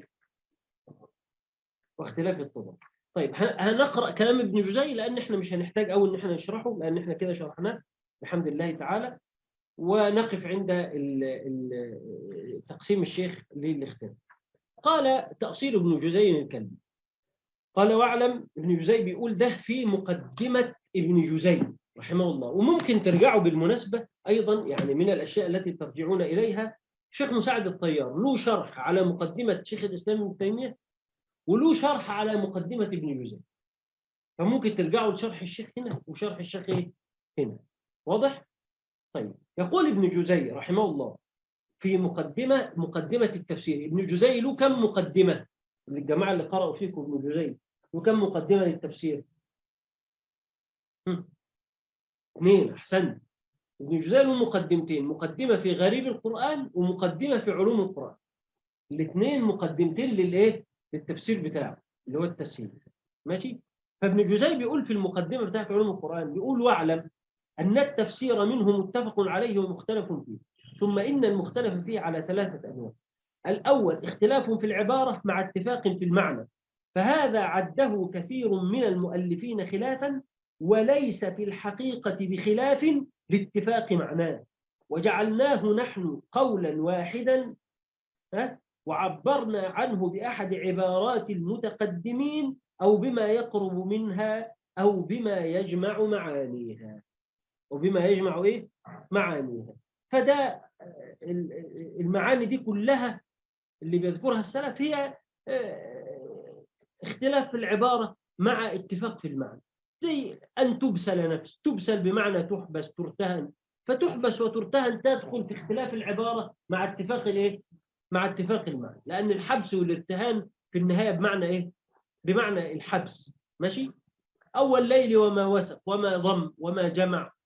واختلاف الطبع طيب هنقرأ كلام ابن جزي لأن احنا مش هنحتاج أول إن احنا نشرحه لأن احنا كده شرحناه بحمد الله تعالى ونقف عند ال- ال- تقسيم الشيخ للاختلاف قال تأصيل ابن جزي الكلب قال واعلم ابن جزي بيقول ده في مقدمة ابن جزي رحمه الله وممكن ترجعوا بالمناسبة أيضا يعني من الأشياء التي ترجعون إليها شيخ مساعد الطيار له شرح على مقدمة شيخ الإسلام ابن تيمية وله شرح على مقدمة ابن جزي فممكن ترجعوا لشرح الشيخ هنا وشرح الشيخ إيه؟ هنا واضح؟ طيب يقول ابن جزي رحمه الله في مقدمة مقدمة التفسير ابن جزي له كم مقدمة للجماعة اللي قرأوا فيكم ابن جزي له كم مقدمة للتفسير هم. اثنين أحسن ابن جزي له مقدمتين مقدمة في غريب القرآن ومقدمة في علوم القرآن الاثنين مقدمتين للايه للتفسير بتاعه اللي هو التسهيل ماشي فابن جزي بيقول في المقدمة بتاعت علوم القرآن بيقول واعلم أن التفسير منه متفق عليه ومختلف فيه ثم إن المختلف فيه على ثلاثة أنواع الأول اختلاف في العبارة مع اتفاق في المعنى فهذا عده كثير من المؤلفين خلافا وليس في الحقيقة بخلاف لاتفاق معناه وجعلناه نحن قولا واحدا ها؟ وعبرنا عنه بأحد عبارات المتقدمين أو بما يقرب منها أو بما يجمع معانيها وبما يجمع إيه؟ معانيها فده المعاني دي كلها اللي بيذكرها السلف هي اختلاف في العبارة مع اتفاق في المعنى زي أن تبسل نفس تبسل بمعنى تحبس ترتهن فتحبس وترتهن تدخل في اختلاف العبارة مع اتفاق الايه مع اتفاق المعنى لأن الحبس والارتهان في النهاية بمعنى ايه بمعنى الحبس ماشي أول ليل وما وسق وما ضم وما جمع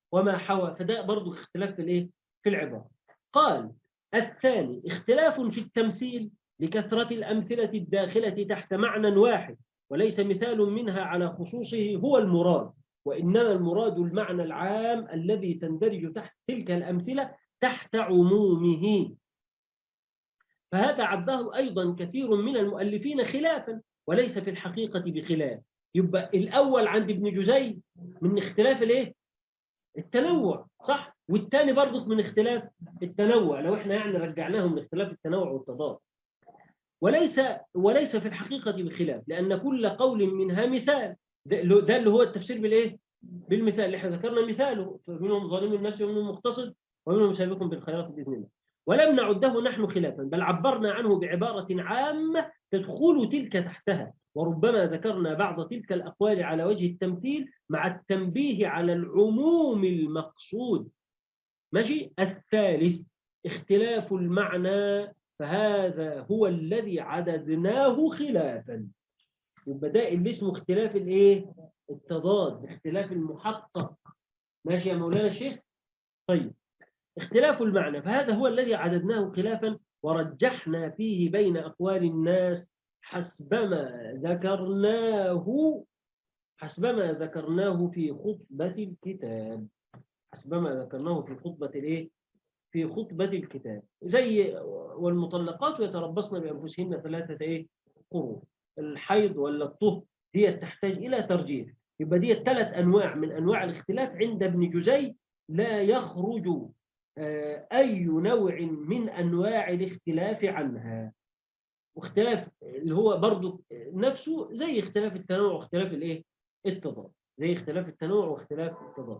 وما حوى فده برضو اختلاف في الايه في العبارة قال الثاني اختلاف في التمثيل لكثرة الأمثلة الداخلة تحت معنى واحد وليس مثال منها على خصوصه هو المراد وإنما المراد المعنى العام الذي تندرج تحت تلك الأمثلة تحت عمومه فهذا عده أيضا كثير من المؤلفين خلافا وليس في الحقيقة بخلاف يبقى الأول عند ابن جزي من اختلاف الايه التنوع صح والثاني برضه من اختلاف التنوع لو احنا يعني رجعناهم من اختلاف التنوع والتضاد وليس وليس في الحقيقة بخلاف لأن كل قول منها مثال ده ده اللي هو التفسير بالايه بالمثال اللي احنا ذكرنا مثاله منهم ظالم النفس ومنهم مقتصد ومنهم سابق بالخيرات بإذن الله ولم نعده نحن خلافا بل عبرنا عنه بعبارة عامة تدخل تلك تحتها وربما ذكرنا بعض تلك الأقوال على وجه التمثيل مع التنبيه على العموم المقصود ماشي الثالث اختلاف المعنى فهذا هو الذي عددناه خلافا يبقى ده اللي اسمه اختلاف الايه التضاد اختلاف المحقق ماشي يا مولانا الشيخ طيب اختلاف المعنى فهذا هو الذي عددناه خلافا ورجحنا فيه بين أقوال الناس حسبما ذكرناه حسبما ذكرناه في خطبة الكتاب حسبما ذكرناه في خطبة الايه في خطبة الكتاب زي والمطلقات يتربصن بأنفسهن ثلاثة ايه قروء الحيض ولا الطهر دي تحتاج إلى ترجيح يبقى دي ثلاث أنواع من أنواع الاختلاف عند ابن جزي لا يخرج أي نوع من أنواع الاختلاف عنها واختلاف اللي هو برضو نفسه زي اختلاف التنوع واختلاف الايه التضاد زي اختلاف التنوع واختلاف التضاد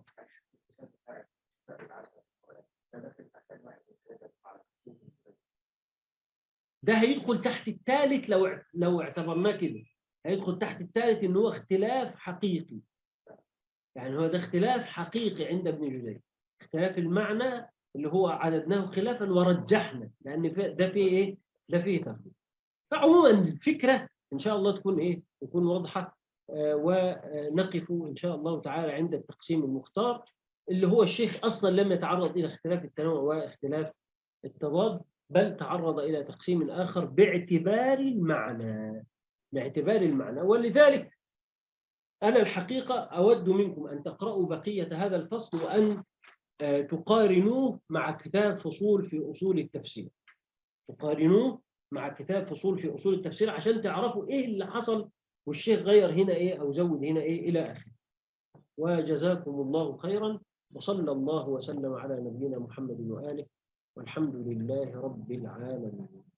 ده هيدخل تحت الثالث لو لو اعتبرناه كده هيدخل تحت الثالث ان هو اختلاف حقيقي يعني هو ده اختلاف حقيقي عند ابن جزي اختلاف المعنى اللي هو عددناه خلافا ورجحنا لان ده فيه ايه ده فيه تفصيل فعموما الفكره ان شاء الله تكون ايه تكون واضحه آه ونقف ان شاء الله تعالى عند التقسيم المختار اللي هو الشيخ اصلا لم يتعرض الى اختلاف التنوع واختلاف التضاد بل تعرض الى تقسيم اخر باعتبار المعنى باعتبار المعنى ولذلك انا الحقيقه اود منكم ان تقراوا بقيه هذا الفصل وان تقارنوه مع كتاب فصول في أصول التفسير تقارنوه مع كتاب فصول في أصول التفسير عشان تعرفوا إيه اللي حصل والشيخ غير هنا إيه أو زود هنا إيه إلى آخره وجزاكم الله خيرا وصلى الله وسلم على نبينا محمد وآله والحمد لله رب العالمين